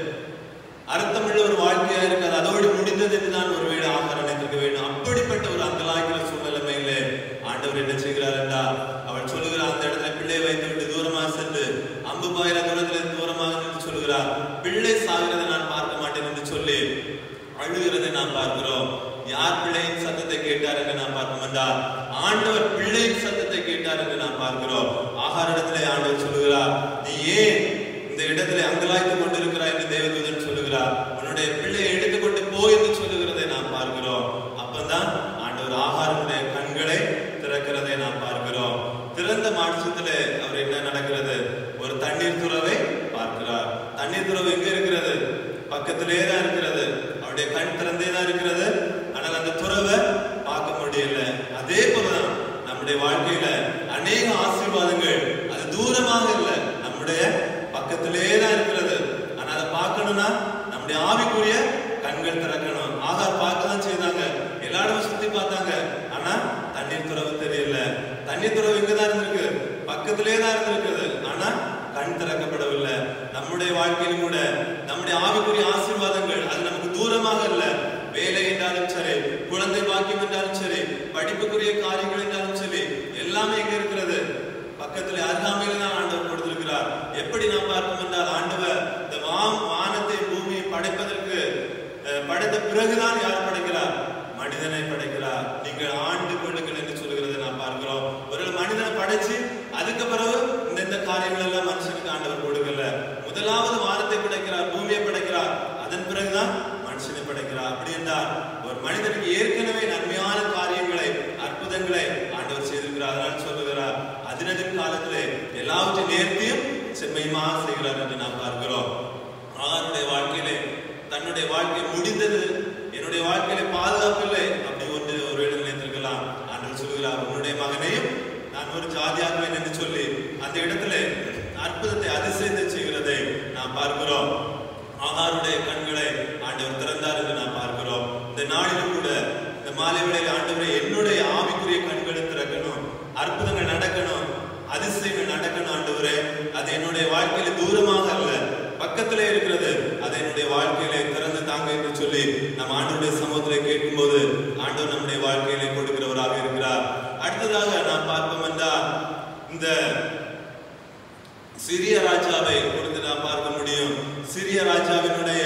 அர்த்தமுள்ள ஒரு வாழ்க்கையா இருக்காது அதோடு முடிந்தது என்றுதான் ஒரு வீடு ஆகாரம் நினைத்திருக்க வேண்டும் அப்படிப்பட்ட ஒரு அங்கலாய்க்கிற சூழ்நிலைமையிலே ஆண்டவர் என்ன செய்கிறார் என்றால் அவள் சொல்லுகிறார் அந்த இடத்துல பிள்ளை வைத்து விட்டு தூரமாக சென்று அம்பு பாயிர தூரத்துல தூரமாக நின்று சொல்லுகிறார் பிள்ளை சாகிறதை நான் பார்க்க மாட்டேன் என்று சொல்லி அழுகிறதை நாம் பார்க்கிறோம் யார் பிள்ளையின் சத்தத்தை கேட்டார் என்று நாம் பார்க்கும் என்றால் ஆண்டவர் பிள்ளையின் சத்தத்தை கேட்டார் என்று நாம் பார்க்கிறோம் ஆகார இடத்திலே ஆண்டவர் சொல்லுகிறார் நீ ஏன் இந்த இடத்திலே அங்கலாய்த்து கொண்டிருக்கிறாய் என்று தேவதூதன் சொல்லுகிறார் உன்னுடைய பிள்ளையை எடுத்துக்கொண்டு போ என்று சொல்லுகிறதை நாம் பார்க்கிறோம் அப்பதான் ஆண்டவர் ஆகாரனுடைய கண்களை திறக்கிறதை நாம் பார்க்கிறோம் திறந்த மாற்றத்திலே அவர் என்ன நடக்கிறது ஒரு தண்ணீர் துறவை பார்க்கிறார் தண்ணீர் துறவு எங்க இருக்கிறது பக்கத்திலே தான் இருக்கிறது அவருடைய கண் திறந்தே தான் இருக்கிறது ஆனால் அந்த துறவை பார்க்க முடியல அதே போலதான் நம்முடைய வாழ்க்கையில அநேக ஆசீர்வாதங்கள் அது தூரமாக இல்லை நம்முடைய பக்கத்திலே தான் இருக்கிறது ஆனா அதை பார்க்கணும்னா நம்முடைய ஆவிக்குரிய கண்கள் திறக்கணும் ஆகார் பார்க்க தான் செய்தாங்க எல்லா இடமும் சுத்தி பார்த்தாங்க ஆனா தண்ணீர் துறவு தெரியல தண்ணீர் துறவு இங்க தான் இருந்திருக்கு பக்கத்திலே தான் இருந்திருக்குது ஆனா கண் திறக்கப்படவில்லை நம்முடைய வாழ்க்கையிலும் கூட நம்முடைய ஆவிக்குரிய ஆசீர்வாதங்கள் அது நமக்கு தூரமாக இல்ல வேலை என்றாலும் சரி குழந்தை பாக்கியம் என்றாலும் சரி படிப்புக்குரிய காரியங்கள் என்றாலும் சரி எல்லாமே எங்க இருக்கிறது பக்கத்துல அருகாமையில தான் ஆண்டவர் கொடுத்திருக்கிறார் எப்படி நாம் பார்ப்போம் என்றால் ஆண்டவர் இந்த வாம் வானத்தை பூமியை படைப்பதற்கு அஹ், படைத்த பிறகுதான் யார் படைக்கிறார் மனிதனை படைக்கிறார் நீங்கள் ஆண்டு கொள்ளுங்கள் என்று சொல்லுகிறதை நாம் பார்க்கிறோம் ஒரு மனிதனை படைச்சு அதுக்கு பிறகு இந்த இந்த காரியங்கள் எல்லாம் மனுஷனுக்கு ஆண்டவர் கொடுக்கல முதலாவது வானத்தை படைக்கிறார் பூமியை படைக்கிறார் அதன் பிறகுதான் மனுஷனை படைக்கிறார் அப்படி என்றால் ஒரு மனிதனுக்கு ஏற்கனவே நன்மையான காரியங்களை அற்புதங்களை ஆண்டவர் செய்திருக்கிறார் அதனால் சொல்லுகிறார் அதினதின் காலத்திலே எல்லாவற்றையும் நேர்த்தியும் செம்மையுமாக செய்கிறார் என்று நாம் பார்க்கிறோம் ஆகாருடைய வாழ்க்கையிலே தன்னுடைய வாழ்க்கை முடிந்தது என்னுடைய வாழ்க்கையில பாதுகாப்பு இல்லை அப்படி ஒன்று ஒரு இடம் நினைத்திருக்கலாம் ஆண்டவர் சொல்கிறார் உன்னுடைய மகனையும் நான் ஒரு ஜாதியாக்குவேன் என்று சொல்லி அந்த இடத்துல அற்புதத்தை அதிசயத்தை செய்கிறதை நாம் பார்க்கிறோம் ஆகாருடைய கண்களை ஆண்டவர் திறந்தார் என்று நாம் பார்க்கிறோம் இந்த நாளிலும் கூட இந்த மாலை வேளையில் ஆண்டவரை என்னுடைய ஆவிக்குரிய கண்களை திறக்கணும் அற்புதங்கள் நடக்கணும் அதிசயங்கள் நடக்கணும் ஆண்டவரே அது என்னுடைய வாழ்க்கையில தூரமாக அல்ல பக்கத்திலே இருக்கிறது அதை என்னுடைய வாழ்க்கையிலே திறந்து தாங்க என்று சொல்லி நம்ம ஆண்டவருடைய சமூகத்திலே கேட்கும்போது ஆண்டவர் நம்முடைய வாழ்க்கையிலே கொடுக்கிறவராக இருக்கிறார் அடுத்ததாக நாம் பார்ப்போம் என்றால் இந்த சிறிய ராஜாவை கொடுத்து நாம் பார்க்க முடியும் சிறிய ராஜாவினுடைய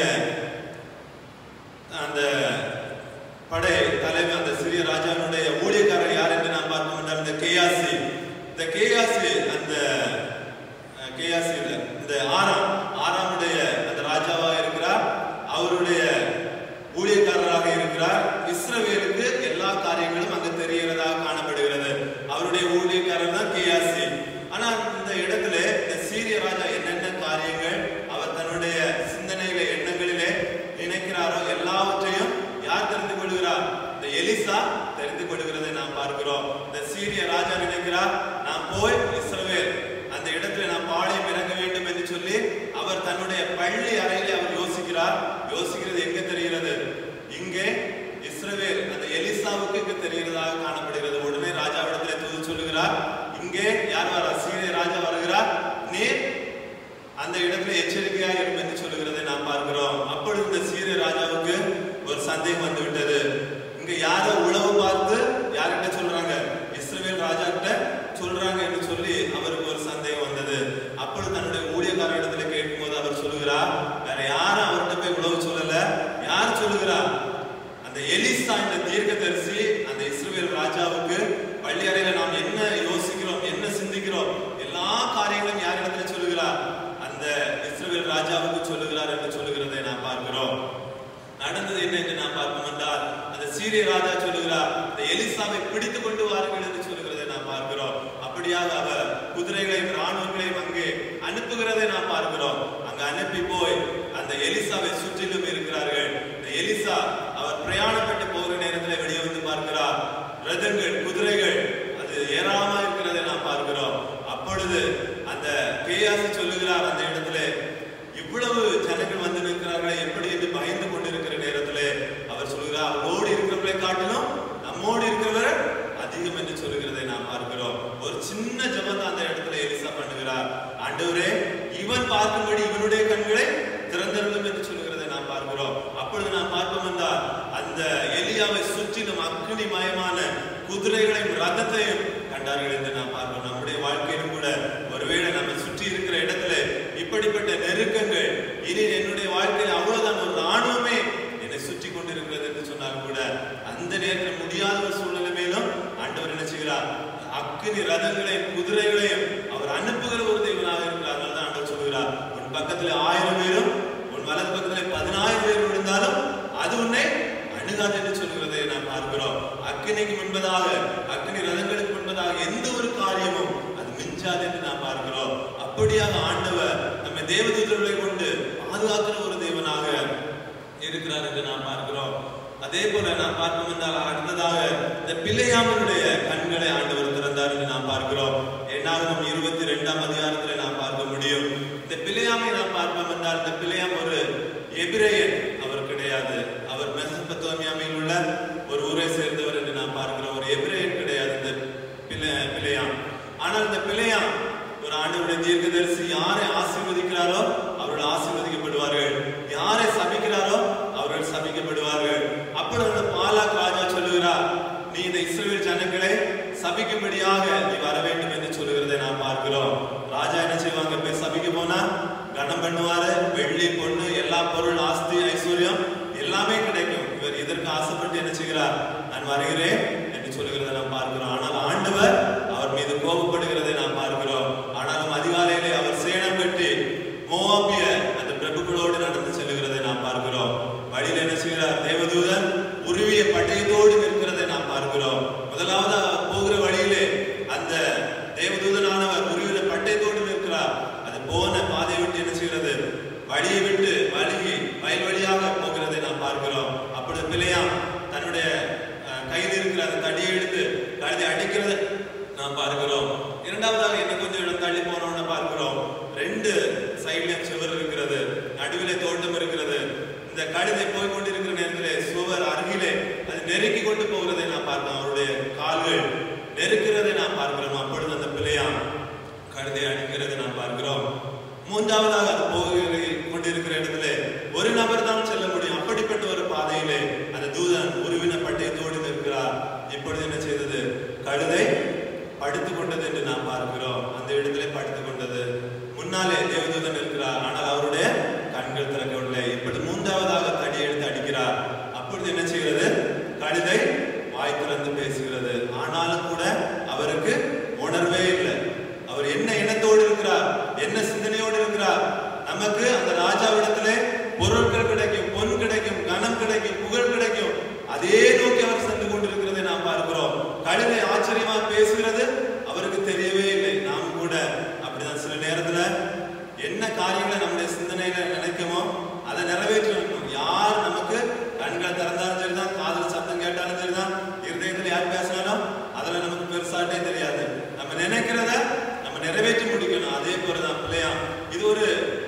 அந்த படை தலைவர் அந்த சிறிய ராஜாவினுடைய ஊழியக்காரர் யார் என்று நாம் பார்க்க முடியாது இந்த கேயாசி இந்த கேயாசி அந்த அஹ், கேயாசி இல்ல இந்த ஆறாம் ஆறாமுடைய அந்த ராஜாவாக இருக்கிறார் அவருடைய ஊழியக்காரராக இருக்கிறார் இஸ்ரவேலுக்கு எல்லா காரியங்களும் அங்கு தெரிகிறதாக காணப்படுகிறது அவருடைய ஊழியக்காரர் தான் கேயாசி ஆனா இந்த இடத்துல இந்த சீரிய ராஜா என்னென்ன காரியங்கள் அவர் தன்னுடைய சிந்தனையில எண்ணங்களிலே நினைக்கிறாரோ எல்லாவற்றையும் யார் தெரிந்து கொள்கிறார் இந்த எலிசா தெரிந்து கொள்கிறதை நாம் பார்க்கிறோம் இந்த சீரிய ராஜா நினைக்கிறார் நான் போய் இஸ்ரவேல் பள்ளி அறையிலே அவர் யோசிக்கிறார் யோசிக்கிறது எங்க தெரிகிறது இங்கே இஸ்ரவேல் அந்த எலிசாவுக்கு இங்கு தெரிகிறதாக காணப்படுகிறது உடனே ராஜாவிடத்திலே தூது சொல்லுகிறார் இங்கே யார் வர சீரிய ராஜா வருகிறார் நீர் அந்த இடத்துல எச்சரிக்கையா இருக்கும் என்று சொல்லுகிறதை நாம் பார்க்கிறோம் அப்பொழுது இந்த சீரிய ராஜாவுக்கு ஒரு சந்தேகம் வந்து விட்டது இங்க யாரோ உளவு பார்த்து யார்கிட்ட சொல்றாங்க இஸ்ரவேல் ராஜா கிட்ட சொல்றாங்க என்று சொல்லி அவருக்கு ஒரு சந்தேகம் வந்தது அப்பொழுது தன்னுடைய ஊழியக்கார இடத்துல கேட்கும்போது அவர் சொல்லுகிறார் வேற யாரும் அவர்கிட்ட போய் உளவு சொல்லல யார் சொல்லுகிறா அந்த எலிசா இந்த தீர்க்கதரிசி அந்த இஸ்ரவேல் ராஜாவுக்கு பள்ளி அறையில நாம் என்ன யோசிக்கிறோம் என்ன சிந்திக்கிறோம் எல்லா காரியங்களும் யார் இடத்துல சொல்லுகிறார் அந்த இஸ்ரவேல் ராஜாவுக்கு சொல்லுகிறார் என்று சொல்லுகிறதை நாம் பார்க்கிறோம் நடந்தது என்ன என்று நாம் பார்ப்போம் என்றால் அந்த சீரிய ராஜா சொல்லுகிறார் இந்த எலிசாவை பிடித்து கொண்டு வாருங்கள் என்று சொல்லுகிறதை நாம் பார்க்கிறோம் அப்படியாக அவர் குதிரைகளையும் ராணுவங்களையும் அங்கே அனுப்புகிறதை நாம் பார்க்கிறோம் அங்க அனுப்பி போய் அந்த எலிசாவை சுற்றிலும் இருக்கிறார்கள் இந்த எலிசா அவர் பிரயாணப்பட்டு போகிற நேரத்தில் வெளியே வந்து பார்க்கிறார் ரதங்கள் குதிரைகள் அது ஏராளமா இருக்கிறதை நாம் பார்க்கிறோம் அப்பொழுது அந்த கேயாசி சொல்லுகிறார் அந்த இடத்திலே இவ்வளவு ஜனங்கள் வந்து நிற்கிறார்களே எப்படி என்று பயந்து கொண்டிருக்கிற நேரத்திலே அவர் சொல்கிறார் அவரோடு இருக்கிறவர்களை காட்டிலும் நம்மோடு இருக்கிறவர் அதிகம் என்று சொல்லுகிறதை நாம் பார்க்கிறோம் ஒரு சின்ன ஜபம் அந்த இடத்துல எலிசா பண்ணுகிறார் ஆண்டவரே இவன் பார்க்கும்படி இவனுடைய கண்களை திறந்திருக்கும் என்று சொல்லுகிறதை நாம் பார்க்கிறோம் அப்பொழுது நாம் பார்ப்போம் என்றால் அந்த எலியாவை சுற்றிலும் அக்னி மயமான குதிரைகளையும் ரதத்தையும் கண்டார்கள் என்று நாம் பார்க்கிறோம் நம்முடைய வாழ்க்கையிலும் கூட ஒருவேளை நம்ம சுற்றி இருக்கிற இடத்துல இப்படிப்பட்ட நெருக்கங்கள் இனி என்னுடைய வாழ்க்கையில் அவ்வளவுதான் ஒரு ராணுவமே என்னை சுற்றி கொண்டிருக்கிறது என்று சொன்னால் கூட அந்த நேரத்தில் முடியாத ஒரு சூழ்நிலை மேலும் ஆண்டவர் என்ன செய்கிறார் அக்கினி ரதங்களையும் குதிரைகளையும் அவர் அனுப்புகிற ஒரு தெய்வனாக இருக்கிறார் அதனால தான் ஆண்டவர் சொல்கிறார் உன் பக்கத்துல ஆயிரம் பேரும் உன் வலது பக்கத்துல பதினாயிரம் பேர் விழுந்தாலும் அது உன்னை அணுகாது என்று சொல்கிறதை நாம் பார்க்கிறோம் அக்கினிக்கு முன்பதாக அக்கினி ரதங்களுக்கு முன்பதாக எந்த ஒரு காரியமும் அது மிஞ்சாது என்று நாம் பார்க்கிறோம் அப்படியாக ஆண்டவர் நம்ம தேவதூதர்களை கொண்டு பாதுகாக்கிற ஒரு தேவனாக இருக்கிறார் என்று நாம் பார்க்கிறோம் அதே போல நாம் பார்ப்போம் என்றால் அடுத்ததாக இந்த பிள்ளையாமனுடைய கண்களை ஆண்டவர் திறந்தார் என்று நாம் பார்க்கிறோம் என்னாகும் இருபத்தி ரெண்டாம் அதிகாரத்தில் நாம் பார்க்க முடியும் இந்த பிள்ளையாமை நாம் பார்ப்போம் என்றால் இந்த பிள்ளையாம் ஒரு எபிரேயன் அவர் கிடையாது அவர் மெசபத்தோமியாமையில் உள்ள ஒரு ஊரை சேர்ந்தவர் என்று நாம் பார்க்கிறோம் ஒரு எபிரேயன் கிடையாது இந்த பிள்ளை பிள்ளையாம் ஆனால் இந்த பிள்ளையாம் ஒரு ஆண்டவருடைய தீர்க்கதரிசி யாரை ஆசீர்வதிக்கிறாரோ அவர்கள் ஆசீர்வதிக்கப்படுவார்கள் யாரை சபிக்கிறாரோ அவர்கள் சபிக்கப்படுவார்கள் அப்பொழுது அந்த பாலாக் ராஜா சொல்லுகிறார் நீ இந்த இஸ்ரவேல் ஜனங்களை சபிக்கும்படியாக நீ வர வேண்டும் என்று சொல்லுகிறதை நாம் பார்க்கிறோம் ராஜா என்ன செய்வாங்க போய் சபிக்க போனா கனம் பண்ணுவாரு வெள்ளி பொண்ணு எல்லா பொருள் ஆஸ்தி ஐஸ்வர்யம் எல்லாமே கிடைக்கும் இவர் இதற்கு ஆசைப்பட்டு என்ன செய்கிறார் நான் வருகிறேன் என்று சொல்லுகிறதை நாம் பார்க்கிறோம் ஆனால் ஆண்டவர் அவர் மீது கோபப்படுகிறதை நாம் பார்க்கிறோம் ஆனாலும் அதிகாலையிலே அவர் சேனம் கட்டி மோவாபிய அந்த பிரபுக்களோடு நடந்து செல்லுகிறதை நாம் பார்க்கிறோம் வழியில் என்ன செய்கிறார் தேவதூதன் உருவிய பட்டயத்தோடு நிற்கிறதை நாம் பார்க்கிறோம் முதலாவது அவர் போகிற வழியிலே அந்த தேவதூதனானவர் உருவிய பட்டயத்தோடு நிற்கிறார் அது போன பாதை விட்டு என்ன செய்கிறது வழியை விட்டு வழுகி வயல் வழியாக போகிறதை நாம் பார்க்கிறோம் அப்பொழுது பிள்ளையாம் தன்னுடைய அஹ், கையில் இருக்கிற அந்த தடியை எடுத்து கழுதை அடிக்கிறதை நாம் பார்க்கிறோம் இரண்டாவதாக என்ன கொஞ்சம் இடம் தள்ளி போனோம்னு பார்க்கிறோம் ரெண்டு சைட்லயும் சுவர் இருக்கிறது நடுவிலே தோட்டம் இருக்கிறது இந்த கழுதை போய் கொண்டிருக்கிற நேரத்திலே சுவர் அருகிலே அது நெருக்கி கொண்டு போகிறதை நாம் பார்த்தோம் அவருடைய கால்கள் நெருக்கிறதை நாம் பார்க்கிறோம் அப்பொழுது அந்த பிள்ளையாம் கழுதை அடிக்கிறதை நாம் பார்க்கிறோம் மூன்றாவதாக அது போகிற கொண்டிருக்கிற இடத்துல ஒரு நபர் தான் செல்ல முடியும் அப்படிப்பட்ட ஒரு பாதையிலே அந்த தூதன் உருவின பட்டயத்தோடு நிற்கிறார் இப்பொழுது என்ன செய்தது கழுதை படுத்துக் கொண்டது என்று நாம் பார்க்கிறோம் அந்த இடத்திலே படுத்துக் கொண்டது முன்னாலே தேவதூதன் இருக்கிறார் ஆனால் அவருடைய கண்கள் திறக்கவில்லை இப்படி மூன்றாவதாக தடி எடுத்து அடிக்கிறார் அப்பொழுது என்ன செய்கிறது கழுதை வாய் திறந்து பேசுகிறது ஆனாலும் கூட அவருக்கு உணர்வே இல்லை அவர் என்ன எண்ணத்தோடு இருக்கிறார் என்ன சிந்தனையோடு இருக்கிறார் நமக்கு அந்த ராஜாவிடத்திலே பொருட்கள் கிடைக்கும் பொன் கிடைக்கும் கனம் கிடைக்கும் புகழ் கிடைக்கும் அதே நோக்கி அவர் சென்று கொண்டிருக்கிறதை நாம் பார்க்கிறோம் கழுதை ஆச்சரியமா பேசுகிறது அவருக்கு தெரியவே இல்லை நாம் கூட அப்படிதான் சில நேரத்துல என்ன காரியங்களை நம்முடைய சிந்தனையில நினைக்குமோ அதை நிறைவேற்றணும் யார் நமக்கு கண்களை திறந்தாலும் சரிதான் காதல் சத்தம் கேட்டாலும் சரிதான் இருதயத்துல யார் பேசினாலும் அதுல நமக்கு பெருசாட்டே தெரியாது நம்ம நினைக்கிறத நம்ம நிறைவேற்றி முடிக்கணும் அதே போலதான் பிள்ளையாம் இது ஒரு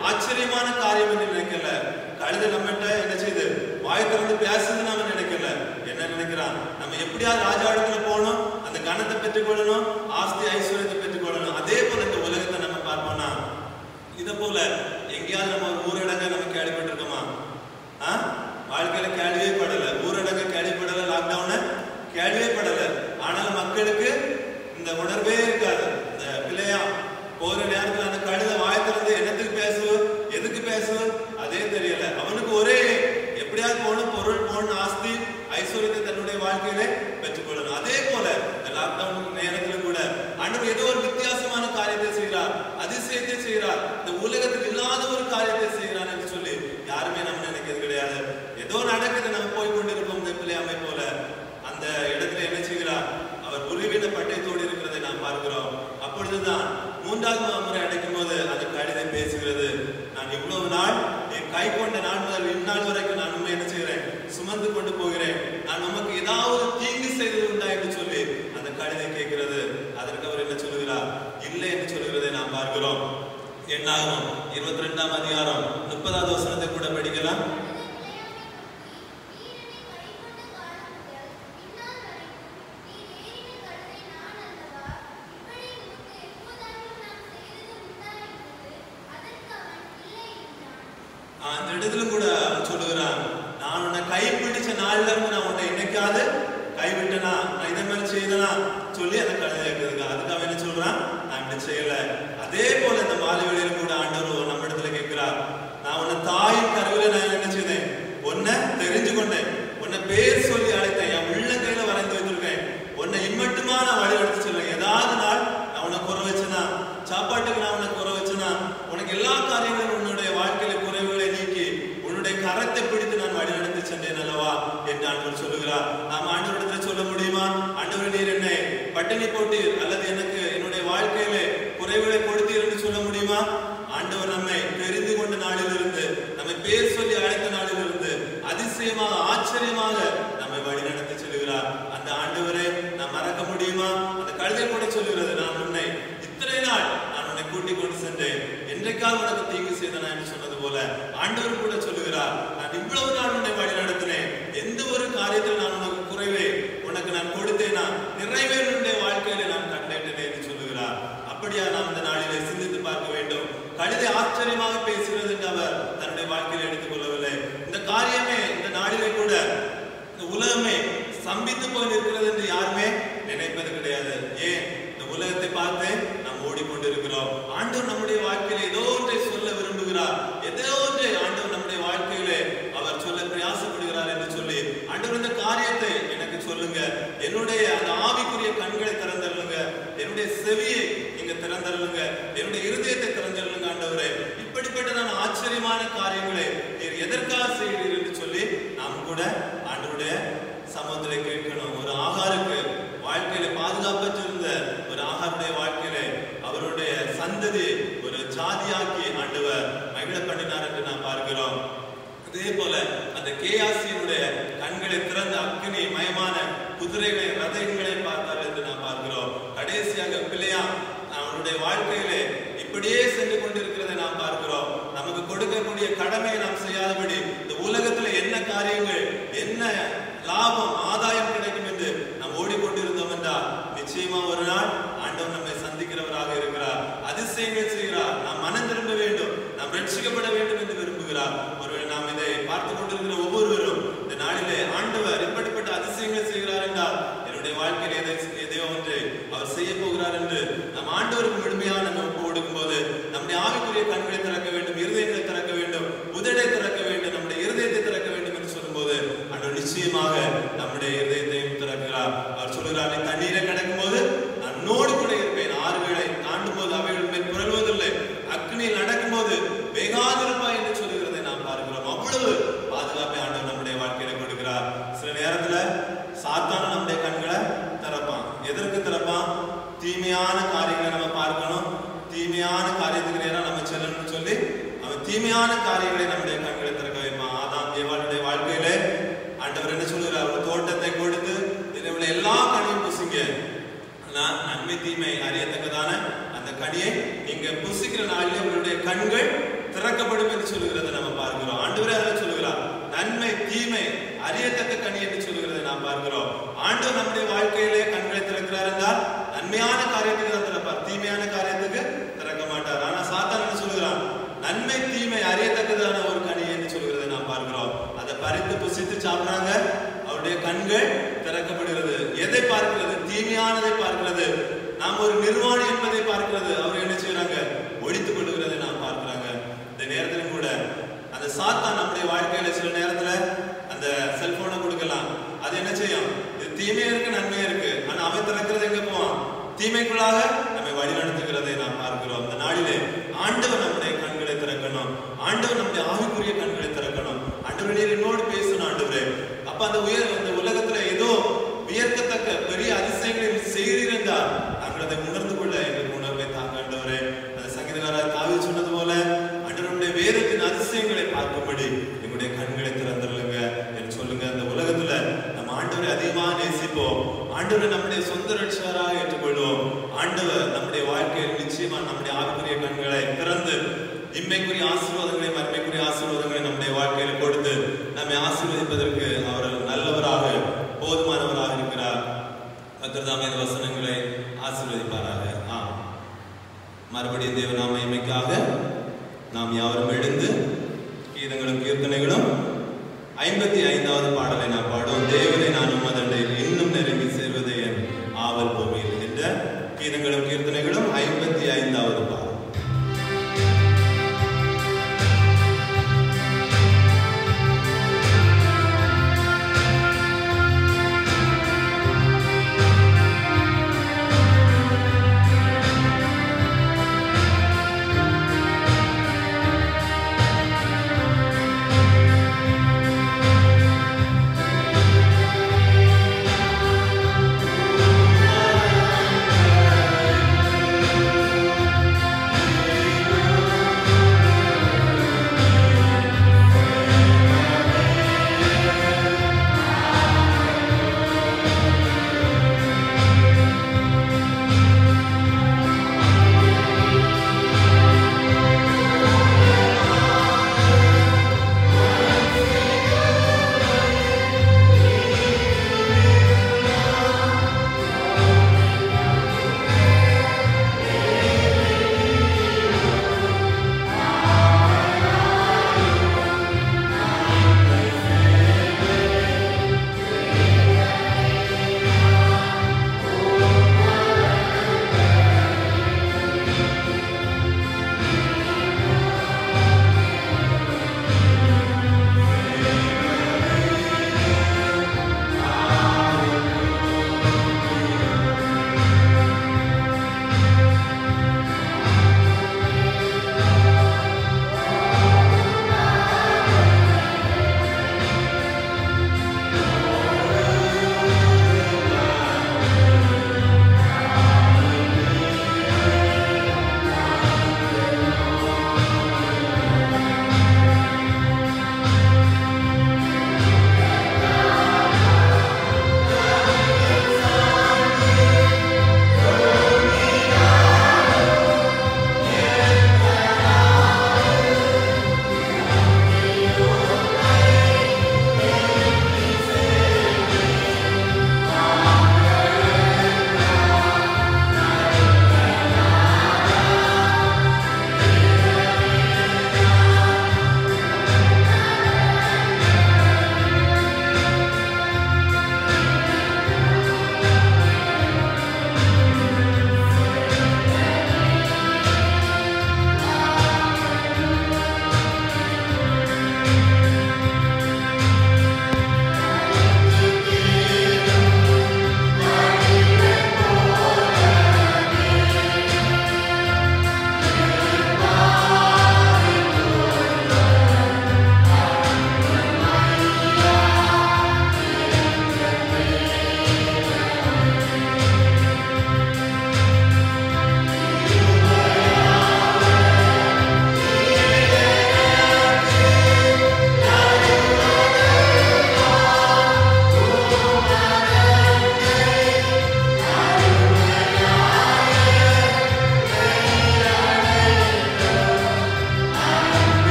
ஆச்சரியமான காரியம் என்று நினைக்கல கழுதை நம்மகிட்ட என்ன செய்யுது வாய் திறந்து பேசுது நாம நினைக்கல என்ன நினைக்கிறான் நம்ம எப்படியாவது ராஜா இடத்துல போகணும் அந்த கணத்தை பெற்றுக்கொள்ளணும் ஆஸ்தி ஐஸ்வர்யத்தை பெற்றுக்கொள்ளணும் அதே போல இந்த உலகத்தை நம்ம பார்ப்போம்னா இதை போல எங்கேயாவது நம்ம ஒரு ஊரடங்க நம்ம கேள்விப்பட்டிருக்கோமா ஆ? வாழ்க்கையில கேள்வியே படல ஊரடங்க கேள்விப்படல லாக்டவுன கேள்வியே படல ஆனாலும் மக்களுக்கு இந்த உணர்வே இருக்காது இந்த பிள்ளையா போற நேரத்துல அந்த கழுத வாய் திறந்து என்னத்துக்கு பேசுவு எதுக்கு பேசுவு அதே தெரியல அவனுக்கு ஒரே எப்படியாவது போகணும் பொருள் போகணும் ஆஸ்தி ஐஸ்வர்யத்தை தன்னுடைய வாழ்க்கையிலே பெற்றுக்கொள்ளணும் அதே போல இந்த லாக்டவுன் நேரத்துல கூட ஆண்டவர் ஏதோ ஒரு வித்தியாசமான காரியத்தை செய்கிறார் அதிசயத்தை செய்கிறார் இந்த உலகத்தில் இல்லாத ஒரு காரியத்தை செய்கிறார் என்று சொல்லி யாருமே நம்ம நினைக்கிறது கிடையாது ஏதோ நடக்குது நம்ம போய் கொண்டிருப்போம் இந்த பிள்ளையாமை போல அந்த இடத்துல என்ன செய்கிறார் அவர் உருவின பட்டயத்தோடு இருக்கிறதை நாம் பார்க்கிறோம் அப்பொழுதுதான் மூன்றாவது முறை அடைக்கும் போது அந்த கடிதை பேசுகிறது நான் இவ்வளவு நாள் என் கை கொண்ட நாள் முதல் இந்நாள் வரைக்கும் நான் உண்மை என்ன செய்கிறேன் சுமந்து கொண்டு போகிறேன் நான் நமக்கு ஏதாவது தீங்கு செய்தது உண்டா என்று சொல்லி அந்த கடிதை கேட்கிறது அதற்கு அவர் என்ன சொல்லுகிறார் இல்லை என்று சொல்லுகிறதை நாம் பார்க்கிறோம் என்னாகும் இருபத்தி ரெண்டாம் அதிகாரம் முப்பதாவது வசனத்தை கூட படிக்கலாம் ஆஹ் அந்த இடத்துல கூட அவன் சொல்லுகிறான் நான் உன்னை கைப்பிடிச்ச நாள்ல இருந்து நான் உன்னை என்னைக்காவது கைவிட்டனா நான் இதை மாதிரி செய்தனா சொல்லி அந்த கழுதை இருக்கிறதுக்கு அதுக்கு அவன் என்ன சொல்றான் நான் இப்படி செய்யல அதே போல இந்த மாலை வேளையில கூட ஆண்டவர் நம்ம இடத்துல கேட்கிறார் நான் உன்னை தாயின் கருவில நான் என்ன செய்தேன் உன்னை தெரிஞ்சு கொண்டேன் உன்னை பேர் சொல்லி அழைத்தேன் என் உள்ளங்கையில வரைந்து வைத்திருக்கேன் உன்னை இம்மட்டுமா நான் வழி நடத்தி சொல்றேன் ஏதாவது நாள் நான் உன்னை குறை வச்சனா சாப்பாட்டுக்கு நான் உன்னை குறை வச்சனா உனக்கு எல்லா காரியங்களும் உன்னுடைய வாழ்க்கையில குறைவுகளை நீக்கி உன்னுடைய கரத்தை பிடித்து நான் வழி நடத்தி சென்றேன் அல்லவா என்று ஆண்டவர் சொல்லுகிறார் நாம் ஆண்டவரிடத்தில் சொல்ல முடியுமா ஆண்டவர் நீர் என்னை பட்டினி போட்டீர் அல்லது எனக்கு என்னுடைய வாழ்க்கையிலே குறைவுகளை கொடுத்தீர் என்று சொல்ல முடியுமா ஆண்டவர் நம்மை தெரிந்து கொண்ட நாளிலிருந்து நம்மை பேர் சொல்லி அழைத்த நாளிலிருந்து அதிசயமாக ஆச்சரியமாக நம்மை வழி நடத்தி செல்கிறார் அந்த ஆண்டவரை நாம் மறக்க முடியுமா அந்த கழுதை கூட சொல்லுகிறது நான் உன்னை இத்தனை நாள் நான் உன்னை கூட்டிக் கொண்டு சென்றேன் என்றைக்காவது உனக்கு தீங்கு செய்தனா என்று சொன்னது போல ஆண்டவர் கூட சொல்லுகிறார் நான் இவ்வளவு நாள் உன்னை வழி நடத்தினேன் எந்த ஒரு காரியத்தில் நான் உனக்கு குறைவே உனக்கு நான் கொடுத்தேனா நிறைவே உன்னுடைய வாழ்க்கையில நான் கண்டேன் என்று சொல்லுகிறார் அப்படியா நாம் இந்த நாளிலே சிந்தித்து பார்க்க வேண்டும் கழுதை ஆச்சரியமாக பேசுகிறது என்று அவர் தன்னுடைய வாழ்க்கையில் எடுத்துக் கொள்ளவில்லை இந்த காரியமே இந்த நாளிலே கூட இந்த உலகமே சம்பித்து போய் நிற்கிறது என்று யாருமே நினைப்பது கிடையாது ஏன் இந்த உலகத்தை பார்த்து நாம் ஓடிக்கொண்டிருக்கிறோம் ஆண்டவர் நம்முடைய வாழ்க்கையில ஏதோ ஒன்றை சொல்ல விரும்புகிறார் ஏதோ ஒன்றை ஆண்டவர் நம்முடைய வாழ்க்கையிலே அவர் சொல்ல பிரயாசப்படுகிறார் என்று சொல்லி ஆண்டவர் இந்த காரியத்தை எனக்கு சொல்லுங்க என்னுடைய அந்த ஆவிக்குரிய கண்களை திறந்தருளுங்க என்னுடைய செவியை நீங்க திறந்தருளுங்க என்னுடைய இருதயத்தை திறந்தருளுங்க ஆண்டவரே இப்படிப்பட்டதான ஆச்சரியமான காரியங்களை நீர் எதற்காக செய்கிறீர் என்று சொல்லி நாம் கூட ஆண்டவருடைய சமூகத்திலே கேட்கணும் ஒரு ஆகாருக்கு வாழ்க்கையில பாதுகாப்பற்றிருந்த ஒரு ஆகாருடைய வாழ்க்கையில அவருடைய சந்ததி ஒரு ஜாதியாக்கி ஆண்டவர் மகிழ பண்ணினார் என்று நாம் பார்க்கிறோம் அதே போல அந்த கேயாசியினுடைய கண்களை திறந்த அக்னி மயமான குதிரைகளை ரதங்களை பார்த்தார் என்று நாம் பார்க்கிறோம் கடைசியாக பிள்ளையா அவனுடைய வாழ்க்கையிலே இப்படியே சென்று கொண்டிருக்கிறதை நாம் பார்க்கிறோம் நமக்கு கொடுக்கக்கூடிய கடமையை நாம் செய்யாதபடி இந்த உலகத்துல என்ன காரியங்கள் என்ன லாபம் ஆதாயம் கிடைக்கும் என்று நாம் ஓடிக்கொண்டிருந்தோம் என்றால் நிச்சயமா ஒரு நாள் ஆண்டவர் நம்மை சந்திக்கிறவராக இருக்கிறார் அதிசயங்கள் செய்கிறார் நாம் மனம் திரும்ப வேண்டும் நாம் ரட்சிக்கப்பட வேண்டும் என்று விரும்புகிறார் ஒருவேளை நாம் இதை பார்த்து கொண்டிருக்கிற ஒவ்வொருவரும் இந்த நாளிலே ஆண்டவர் எப்படிப்பட்ட அதிசயங்கள் செய்கிறார் என்றால் என்னுடைய வாழ்க்கையில் எதை எதையோ ஒன்றை அவர் செய்ய போகிறார் என்று நம் ஆண்டவருக்கு முழுமையாக நம்ம ஒப்பு கொடுக்கும் போது நம்முடைய ஆவிக்குரிய கண்களை திறக்க வேண்டும் இருதயங்களை திறக்க வேண்டும் உதடை திறக்க வேண்டும் நம்முடைய இருதயத்தை திறக்க வேண்டும் என்று சொல்லும்போது ஆண்டவர் நிச்சயமாக நம்முடைய இருதயத்தையும் திறக்கிறார் அவர் சொல்கிறார் நீ தண்ணீரை கடக்கும் போது நான் உன்னோடு கூட இருப்பேன் ஆறுகளை தாண்டும் போது அவைகள் மேல் புரள்வதில்லை அக்னியில் நடக்கும் போது வேகாதிருப்பாய் என்று சொல்லுகிறதை நாம் பார்க்கிறோம் அவ்வளவு பாதுகாப்பை ஆண்டவர் நம்முடைய வாழ்க்கையில கொடுக்கிறார் சில நேரத்துல சாத்தான நம்முடைய கண்களை திறப்பான் எதற்கு திறப்பான் தீமையான காரியங்களை நம்ம பார்க்கணும் தீமையான காரியத்துக்கு நேரம் நம்ம செல்லணும்னு சொல்லி அவன் தீமையான காரியங்களை நம்முடைய கண்களை திறக்க வைப்பான் ஆதாம் ஏவாளுடைய வாழ்க்கையில ஆண்டவர் என்ன சொல்லுகிறார் ஒரு தோட்டத்தை கொடுத்து இதில் உள்ள எல்லா கனியும் புசிங்க ஆனா நன்மை தீமை அறியத்தக்கதான அந்த கனியை நீங்க புசிக்கிற நாளிலே உங்களுடைய கண்கள் திறக்கப்படும் என்று சொல்லுகிறதை நம்ம பார்க்கிறோம் ஆண்டவரே அதை சொல்லுகிறார் நன்மை தீமை அறியத்தக்க கனி என்று சொல்லுகிறதை நாம் பார்க்கிறோம் ஆண்டவர் நம்முடைய வாழ்க்கையிலே கண்களை திறக்கிறார் என்றால் நன்மையான காரியத்துக்கு தான் திறப்பார் தீமையான காரியத்துக்கு திறக்க மாட்டார் ஆனா சாத்தான் என்ன சொல்லுகிறான் நன்மை தீமை அறியத்தக்கதான ஒரு கனி என்று சொல்லுகிறதை நாம் பார்க்கிறோம் அதை பறித்து புசித்து சாப்பிடுறாங்க அவருடைய கண்கள் திறக்கப்படுகிறது எதை பார்க்கிறது தீமையானதை பார்க்கிறது நாம் ஒரு நிர்வாணி என்பதை பார்க்கிறது அவர் என்ன செய்யறாங்க ஒழித்துக் கொள்ளுகிறதை நாம் பார்க்கிறாங்க இந்த நேரத்திலும் கூட அந்த சாத்தான் நம்முடைய வாழ்க்கையில சில நேரத்துல அந்த செல்போனை கொடுக்கலாம் அது என்ன செய்யும் இது தீமையா இருக்கு நன்மையா இருக்கு ஆனா அவன் திறக்கிறது எங்க போவான் தீமைக்குள்ளாக நம்மை வழி நடத்துகிறதை நாம் பார்க்கிறோம் இந்த நாளிலே ஆண்டவர் நம்முடைய கண்களை திறக்கணும் ஆண்டவர் நம்முடைய ஆவிக்குரிய கண்களை திறக்கணும் ஆண்டவர் நீர் என்னோடு பேசணும் ஆண்டவரே அப்ப அந்த உயர் அந்த உலகத்துல ஏதோ வியர்க்கத்தக்க பெரிய அதிசயங்களை செய்கிறீர் என்றால் நாங்கள் அதை உணர்ந்து கொள்ள எங்களுக்கு உணர்வை தாங்க ஆண்டவரே அந்த சங்கீதக்காரர் காவி சொன்னது போல ஆண்டவருடைய வேதத்தின் அதிசயங்களை பார்க்கும்படி எங்களுடைய கண்களை திறந்துருங்க என்று சொல்லுங்க அந்த உலகத்துல நம்ம ஆண்டவரை அதிகமா நேசிப்போம் ஆண்டவரை நம்முடைய சொந்த ரட்சகராக ஏற்றுக்கொள்வோம் ஆண்டவர் நம்முடைய வாழ்க்கையில் நிச்சயமா நம்முடைய ஆவிக்குரிய கண்களை திறந்து இம்மைக்குரிய ஆசீர்வாதங்களை மறுமைக்குரிய ஆசீர்வாதங்களை நம்முடைய வாழ்க்கையில கொடுத்து நம்மை ஆசீர்வதிப்பதற்கு அவர் நல்லவராக போதுமானவராக இருக்கிறார் கத்திரதாமே இந்த வசனங்களை ஆசீர்வதிப்பாராக ஆ மறுபடியும் தேவநாம இமைக்காக நாம் யாவரும் எழுந்து கீதங்களும் கீர்த்தனைகளும் ஐம்பத்தி ஐந்தாவது பாடலை நாம் பாடுவோம் தேவனை நான் உமதண்டையில் இன்னும் நெருங்கி சேர்வதே என் ஆவல் பூமியில் என்ற கீதங்களும் கீர்த்தனைகளும் ஐம்பத்தி ஐந்தாவது பாடல் Thank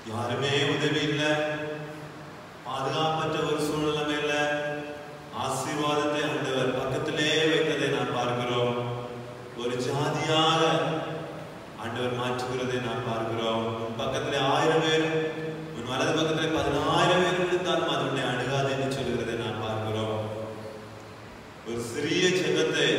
யாருமே உதவி இல்லை பாதுகாப்பற்ற ஒரு சூழ்நிலை இல்ல ஆசீர்வாதத்தை ஆண்டவர் பக்கத்திலே வைத்ததை நான் பார்க்கிறோம் ஒரு ஜாதியாக ஆண்டவர் மாற்றுகிறதை நாம் பார்க்கிறோம் உன் பக்கத்திலே ஆயிரம் பேர் உன் வலது பக்கத்திலே பதினாயிரம் பேர் இருந்தாலும் அது உன்னை அணுகாது என்று சொல்கிறதை நான் பார்க்கிறோம் ஒரு சிறிய ஜெபத்தை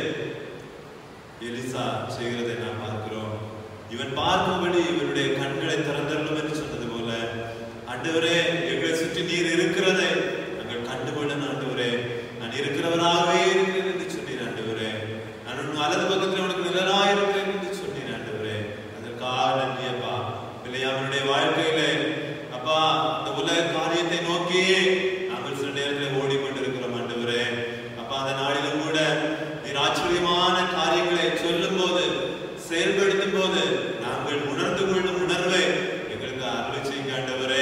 எலிசா செய்கிறதை நாம் பார்க்கிறோம் இவன் பார்க்கும்படி இவனுடைய கண்களை திறந்தள்ளும் என்று சொன்னது போல ஆண்டவரே எங்களை சுற்றி நீர் இருக்கிறதை நாங்கள் கண்டுகொள்ள ஆண்டவரே நான் இருக்கிறவராகவே இருக்கிறேன் என்று சொன்னீர் ஆண்டவரே நான் உன் வலது பக்கத்தில் உனக்கு நிழலாக இருக்கிறேன் என்று சொன்னீர் ஆண்டவரே அதற்காக நன்றி அப்பா பிள்ளையாமனுடைய வாழ்க்கையிலே அப்பா இந்த உலக காரியத்தை நோக்கியே நாங்கள் சில நேரத்தில் ஓடிக்கொண்டிருக்கிறோம் ஆண்டவரே அப்பா அந்த நாளிலும் கூட நீர் ஆச்சரியமான காரியங்களை சொல்லும் போது செயல்படுத்தும் போது நாங்கள் உணர்ந்து கொள்ளும் உணர்வை எங்களுக்கு அருளை செய்ய ஆண்டவரே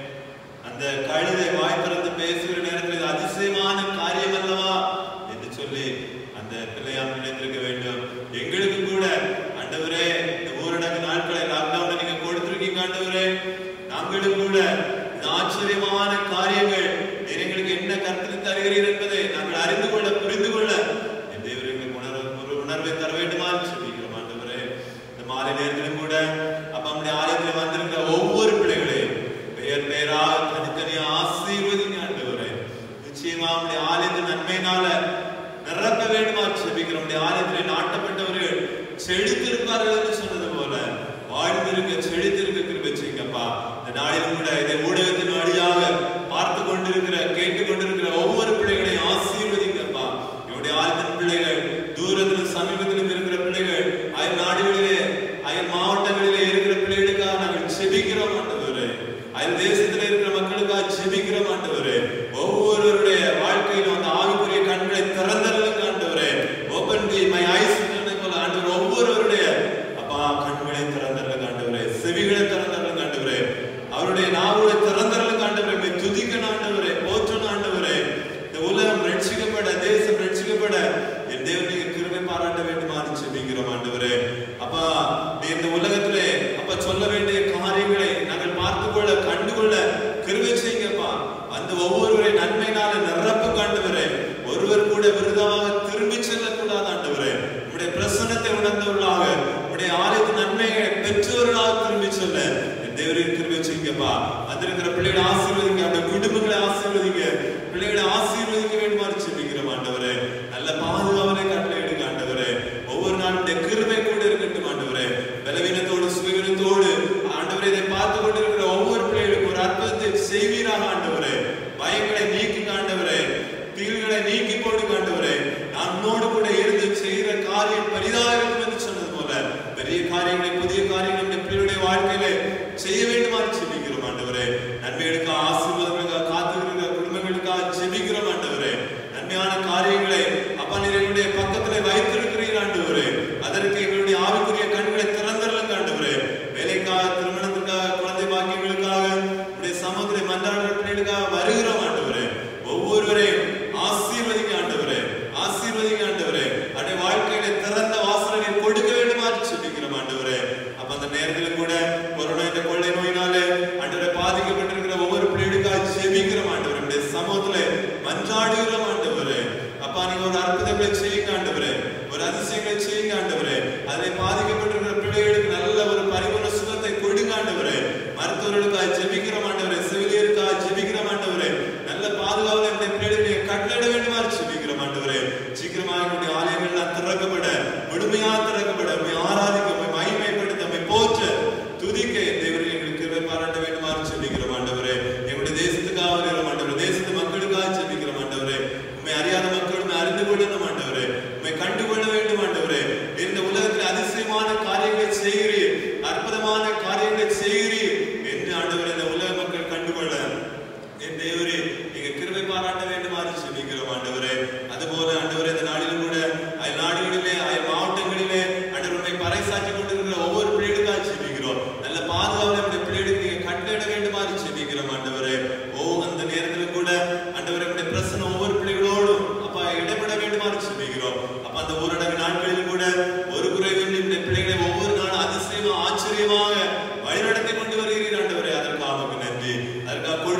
அந்த கழுதை வாய் திறந்து பேசுகிற நேரத்தில் இது அதிசயமான காரியம் அல்லவா என்று சொல்லி அந்த பிள்ளையாம் நினைத்திருக்க வேண்டும் எங்களுக்கு கூட ஆண்டவரே இந்த ஊரடங்கு நாட்களை லாக்டவுன்ல நீங்க கொடுத்திருக்கீங்க ஆண்டவரே நாங்களும் கூட இந்த ஆச்சரியமான காரியங்கள் நீர் எங்களுக்கு என்ன கருத்தில் தருகிறீர் என்பதை நாங்கள் அறிந்து கொள்ள புரிந்து கொள்ள என் தேவர் எங்களுக்கு உணர்வு ஒரு உணர்வை தர வேண்டுமா சொல்லிக்கிறோம் ஆண்டவரே இந்த மாலை நேரத்திலும் கூட அப்ப நம்முடைய ஆலயத்தில் வந்திருக்கிற ஒவ்வொரு பிள்ளைகளையும் பெயர் பெயராக தனித்தனியா ஆசீர்வதிங்க ஆண்டவரே நிச்சயமா நம்முடைய ஆலயத்தின் நன்மையினால நிரப்ப வேண்டுமா செபிக்கிறோம் நம்முடைய ஆலயத்திலே நாட்டப்பட்டவர்கள் செழித்திருப்பார்கள் என்று சொன்னது போல வாழ்ந்திருக்க செழித்திருக்க கிருபை செய்யுங்கப்பா இந்த நாளிலும் கூட இதை ஊடகத்தின் வழியாக பார்த்து கொண்டிருக்கிற கேட்டுக் கொண்டிருக்கிற ஒவ்வொரு பிள்ளைகளையும் ஆசீர்வதிங்கப்பா என்னுடைய ஆலயத்தின் பிள்ளைகள் தூரத்திலும் சமீபத்திலும் இருக்கிற பிள்ளைகள் அயல் நாடுகளிலே அயல் மாவட்டங்களிலே இருக்கிற பிள்ளைகளுக்காக நாங்கள் செபிக்கிறோம் ஆண்டவரே அயல் தேசத்தில் இருக்கிற மக்களுக்காக செபிக்கிறோம் ஆண்டவரே ஒவ்வொருவருடைய வாழ்க்கையிலும் அந்த ஆவிக்குரிய கண்களை திறந்தருளுங்க ஆண்டவரே ஓபன் தி மை ஐஸ் போல ஆண்டவர் ஒவ்வொருவருடைய அப்பா கண்களை திறந்தருளுங்க ஆண்டவரே செவிகளை திறந்தருளுங்க ஆண்டவரே அவருடைய நாவுகளை திறந்தருளுங்க ஆண்டவரே உம்மை துதிக்கணும் ஆண்டவரே போற்றணும் ஆண்டவரே இந்த உலகம் ரட்சிக்கப்பட தேசம் ரட்சிக்கப்பட என் தேவன் நீங்க கிருபை பாராட்ட வேண்டுமாறு செபிக்கிறோம் ஆண்டவரே அப்பா நீ இந்த உலகத்திலே அப்ப சொல்ல வேண்டிய காரியங்களை நாங்கள் பார்த்து கொள்ள கண்டுகொள்ள கிருபை செய்யுங்கப்பா அந்த ஒவ்வொருவரை நன்மையினால நிரப்பு ஆண்டவரே ஒருவர் கூட விருதாக திரும்பி செல்லக்கூடாது ஆண்டவரே உடைய பிரசன்னத்தை உணர்ந்தவர்களாக உடைய ஆலயத்தின் நன்மைகளை பெற்றவர்களாக திரும்பி செல்ல என் தேவரின் கிருபை செய்யுங்கப்பா அந்த இருக்கிற பிள்ளைகளை ஆசீர்வதிங்க அவருடைய குடும்பங்களை ஆசீர்வதிங்க பிள்ளைகளை ஆசீர்வதிக்க வேண்டுமாறு செபிக்கிறோம் ஆண்டவரே நல்ல பாதுகாவலை கட்டளையிடுங்க ஆண்டவரே ஒவ்வொரு நாளும் உடைய கிருபை கூட இருக்கட்டும் ஆண்டவரே பலவீனத்தோடு சுயவீனத்தோடு ஆண்டவரே இதை பார்த்து கொண்டிருக்கிற ஒவ்வொரு பிள்ளைகளுக்கும் ஒரு அற்புதத்தை செய்வீராக ஆண்டவரே பயங்களை நீக்கி ஆண்டவரே தீல்களை நீக்கி போடு ஆண்டவரே நம்மோடு கூட இருந்து செய்கிற காரியம் பெரிதாக இருக்கும் என்று சொன்னது போல பெரிய காரியங்களை புதிய காரியங்களை நம்முடைய பிள்ளைகளுடைய வாழ்க்கையிலே செய்ய வேண்டுமாறு செபிக்கிறோம் ஆண்டவரே நன்மைகளுக்காக ஆசீர்வாதங்களுக்காக காத்துக்கிற குடும்பங்களுக்காக செபிக்கிறோம் ஆண்டவரே நன்மையான காரியங்களை அப்பா நீர் எங்களுடைய பக்கத்திலே வைத்திருக்கிறீர் ஆண்டவரே அதற்கு எங்களுடைய ஆவிக்குரிய கண்களை திறந்தரலுங்க ஆண்டவரே வேலைக்காக திருமணத்துக்காக குழந்தை பாக்கியங்களுக்காக உடைய சமுதிரை மன்றாடுற பிள்ளைகளுக்காக வருகிறோம் ஆண்டவரே ஒவ்வொருவரையும் ஆசீர்வதிங்க ஆண்டவரே ஆசீர்வதிங்க ஆண்டவரே அப்படியே வாழ்க்கையில திறந்த வாசலை நீர் கொடுக்க வேண்டுமாறு சொல்லிக்கிறோம் ஆண்டவரே அப்ப அந்த நேரத்தில் கூட கொரோனா இந்த கொள்ளை நோயினாலே ஆண்டவரை பாதிக்கப்பட்டிருக்கிற ஒவ்வொரு பிள்ளைகளுக்காக ஜெபிக்கிறோம் ஆண்டவரே நம்முடைய சமூகத்துல மன்றாடுகிறோம் ஆண்டவரே அப்பா நீங்க ஒரு அற்புதங்களை செய்யுங்க ஆண்டவரே ஒரு அதிசயங்களை செய்யுங்க ஆண்டவரே அதில் பாதிக்கப்பட்டிருக்கிற பிள்ளைகளுக்கு நல்ல ஒரு பரிபூர்ண சுகத்தை கொடுங்க ஆண்டவரே மருத்துவர்களுக்காக ஜெபிக்கிறோம் ஆண்டவரே செவிலியருக்காக ஜெபிக்கிறோம் ஆண்டவரே நல்ல பாதுகாவலை நம்முடைய பிள்ளைகளுடைய கட்டளை வேண்டுமாறு ஜெபிக்கிறோம் ஆண்டவரே சீக்கிரமாக என்னுடைய ஆலயங்கள்லாம் திறக்கப்பட முழுமையாக திறக்கப்பட உண்மை ஆராதிக்க உண்மை மகிமைப்படுத்த உண்மை போற்ற துதிக்க என் தேவரே எங்களுக்கு கிருபை பாராட்ட வேண்டுமாறு ஜெபிக்கிறோம் ஆண்டவரே எங்களுடைய தேசத்துக்காக வருகிறோம் ஆண்டவரே தேசத்து மக்களுக்காக ஜெபிக்கிறோம் ஆண்டவரே உண்மை அறியாத மக்கள் உண்மை அறிந்து கொள்ளணும் ஆண்டவரே உண்மை கண்டுகொள்ள வேண்டும் ஆண்டவரே இந்த உலகத்தில் அதிசயமான காரியங்களை செய்கிறீர் அற்புதமான காரியங்களை செய்கிறீர் என்று ஆண்டவரே இந்த உலக மக்கள் கண்டுகொள்ள என் தேவரே நீங்க கிருபை பாராட்ட வேண்டுமாறு செபிக்கிறோம் ஆண்டவரே அதுபோல ஆண்டவரே இந்த நாளிலும் கூட அயல் நாடுகளிலே அயல் மாவட்டங்களிலே ஆண்டவர் உண்மை பறைசாற்றி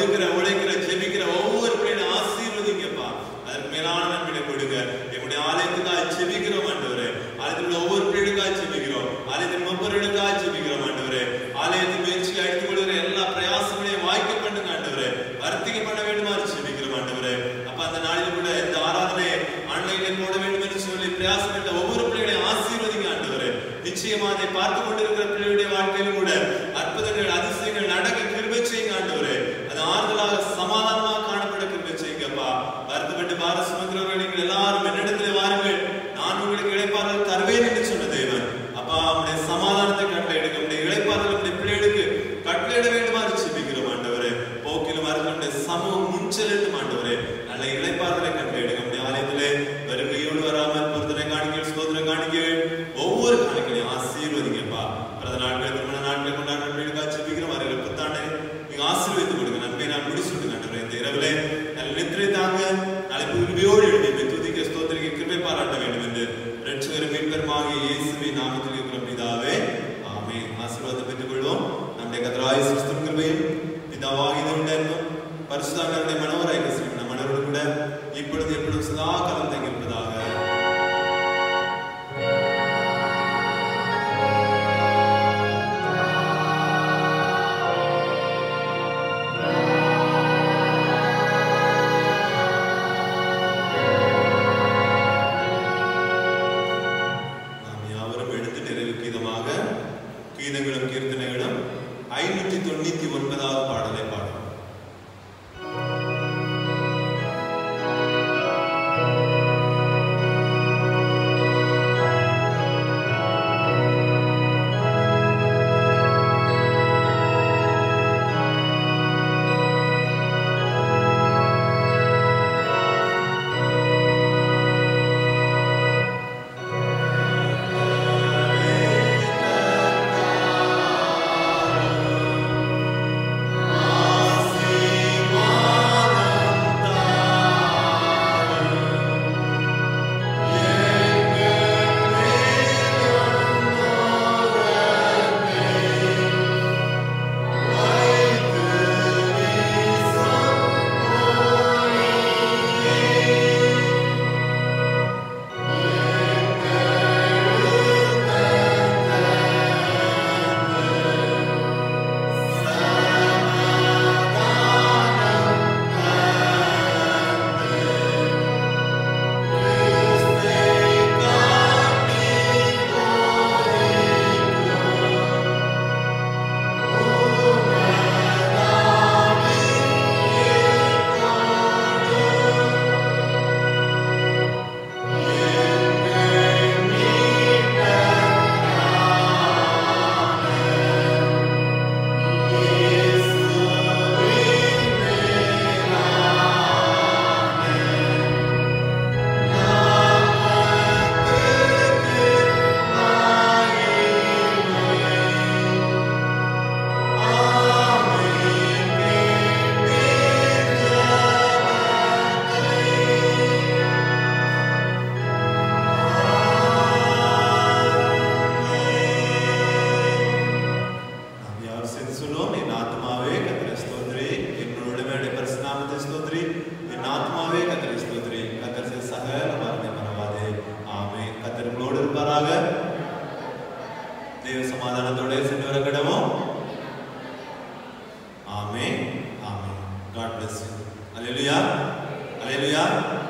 கொடுக்கிற உழைக்கிற ஜெபிக்கிற ஒவ்வொரு பிள்ளையும் ஆசீர்வதிங்கப்பா அதற்கு மேலான நன்மையை கொடுங்க எங்களுடைய ஆலயத்துக்காக ஜெபிக்கிறோம் ஆண்டவரே ஆலயத்தில் உள்ள ஒவ்வொரு பிள்ளைகளுக்காக ஜெபிக்கிறோம் ஆலயத்தின் ஒவ்வொருக்காக ஜெபிக்கிறோம் ஆண்டவரே ஆலயத்தின் முயற்சி அழைத்துக் கொள்கிற எல்லா பிரயாசங்களையும் வாய்க்க பண்ணுங்க ஆண்டவரே வர்த்திக்க பண்ண வேண்டுமாறு ஜெபிக்கிறோம் ஆண்டவரே அப்ப அந்த நாளில் கூட இந்த ஆராதனையை ஆன்லைனில் போட வேண்டும் என்று சொல்லி பிரயாசப்பட்ட ஒவ்வொரு பிள்ளைகளையும் ஆசீர்வதிங்க ஆண்டவரே நிச்சயமா அதை பார்த்து கொண்டிருக்கிற பிள்ளைகளுடைய வாழ்க்கையிலும் கூட அற்புதங்கள் அதிசயங்கள் நடக்க கிருபை செய்யுங்க ஆண்டவரே அது ஆறுதலாக சமாதானமாக காணப்பட கிருபை செய்யுங்கப்பா வருத்தப்பட்டு பார சுமக்கிறவர்கள் நீங்கள் எல்லாரும் என்னிடத்தில் வாருங்கள் நான் உங்களுக்கு இழைப்பார்கள் தருவேன் என்று சொன்ன தேவன் அப்பா உடைய சமாதானத்தை கட்டளையிடுங்க உடைய இழைப்பார்கள் உடைய பிள்ளைகளுக்கு கட்டளையிட வேண்டுமாறு ஜெபிக்கிறோம் ஆண்டவரே போக்கிலும் வருகிற சமூகம் முன்செல்லட்டும் ஆண்டவரே நல்ல இழைப்பார்களை கட்டளையிடுங்க உடைய ஆலயத்திலே வருகையோடு வராமல் பொருத்தனை காணிக்கைகள் சோதனை காணிக்கைகள் ஒவ்வொரு காணிக்கையும் ஆசீர்வதிங்கப்பா பிறந்த நாட்கள் திருமண நாட்கள் கொண்டாடுற பிள்ளைகளுக்காக ஜெபிக்கிறோம் அவர்கள் புத்தாண்டை நீங்க ஆசீர்வதித்து கொடுங்க நன்மை நான் முடிச்சுட்டு ஆண்டவரே இந்த இரவிலே நல்ல நித்திரை தாங்க நாளை புதுமையோடு எழுதி துதிக்க ஸ்தோத்திரிக்க கிருபை பாராட்ட வேண்டும் என்று ரட்சகரும் மீட்பருமாகிய இயேசுவின் நாமத்தில் இருக்கிற பிதாவே ஆமென் ஆசீர்வாதம் பெற்றுக் கொள்வோம் நம்முடைய கத்தராய கிறிஸ்து கிருபையும் பிதாவாகி உண்டாயிருக்கும் பரிசுதாங்களுடைய மனோராய கிறிஸ்து நம் மனோரோடு கூட இப்பொழுது எப்பொழுதும் சதா காலம் தங்கியிருப்பதாக நாம் யாவரும் எடுத்து நிறைவு கீதமாக கீதங்களும் கீர்த்தனைகளும் ஐநூற்றி தொண்ணூத்தி ஒன்பதாவது பாடலை பாடும் நாம் யார் சேர்ந்து சொல்லுவோம் என் ஆத்மாவே கத்திர ஸ்தோத்ரி என்னோட மேடைய பரிசுநாமத்தை ஸ்தோத்ரி என் ஆத்மாவே கத்திர ஸ்தோத்ரி கத்தர் செய்த சகல மரணை மறவாதே ஆமே கத்தர் உங்களோடு இருப்பாராக தேவ சமாதானத்தோட சென்று வர கடமோ ஆமே ஆமே God bless you hallelujah hallelujah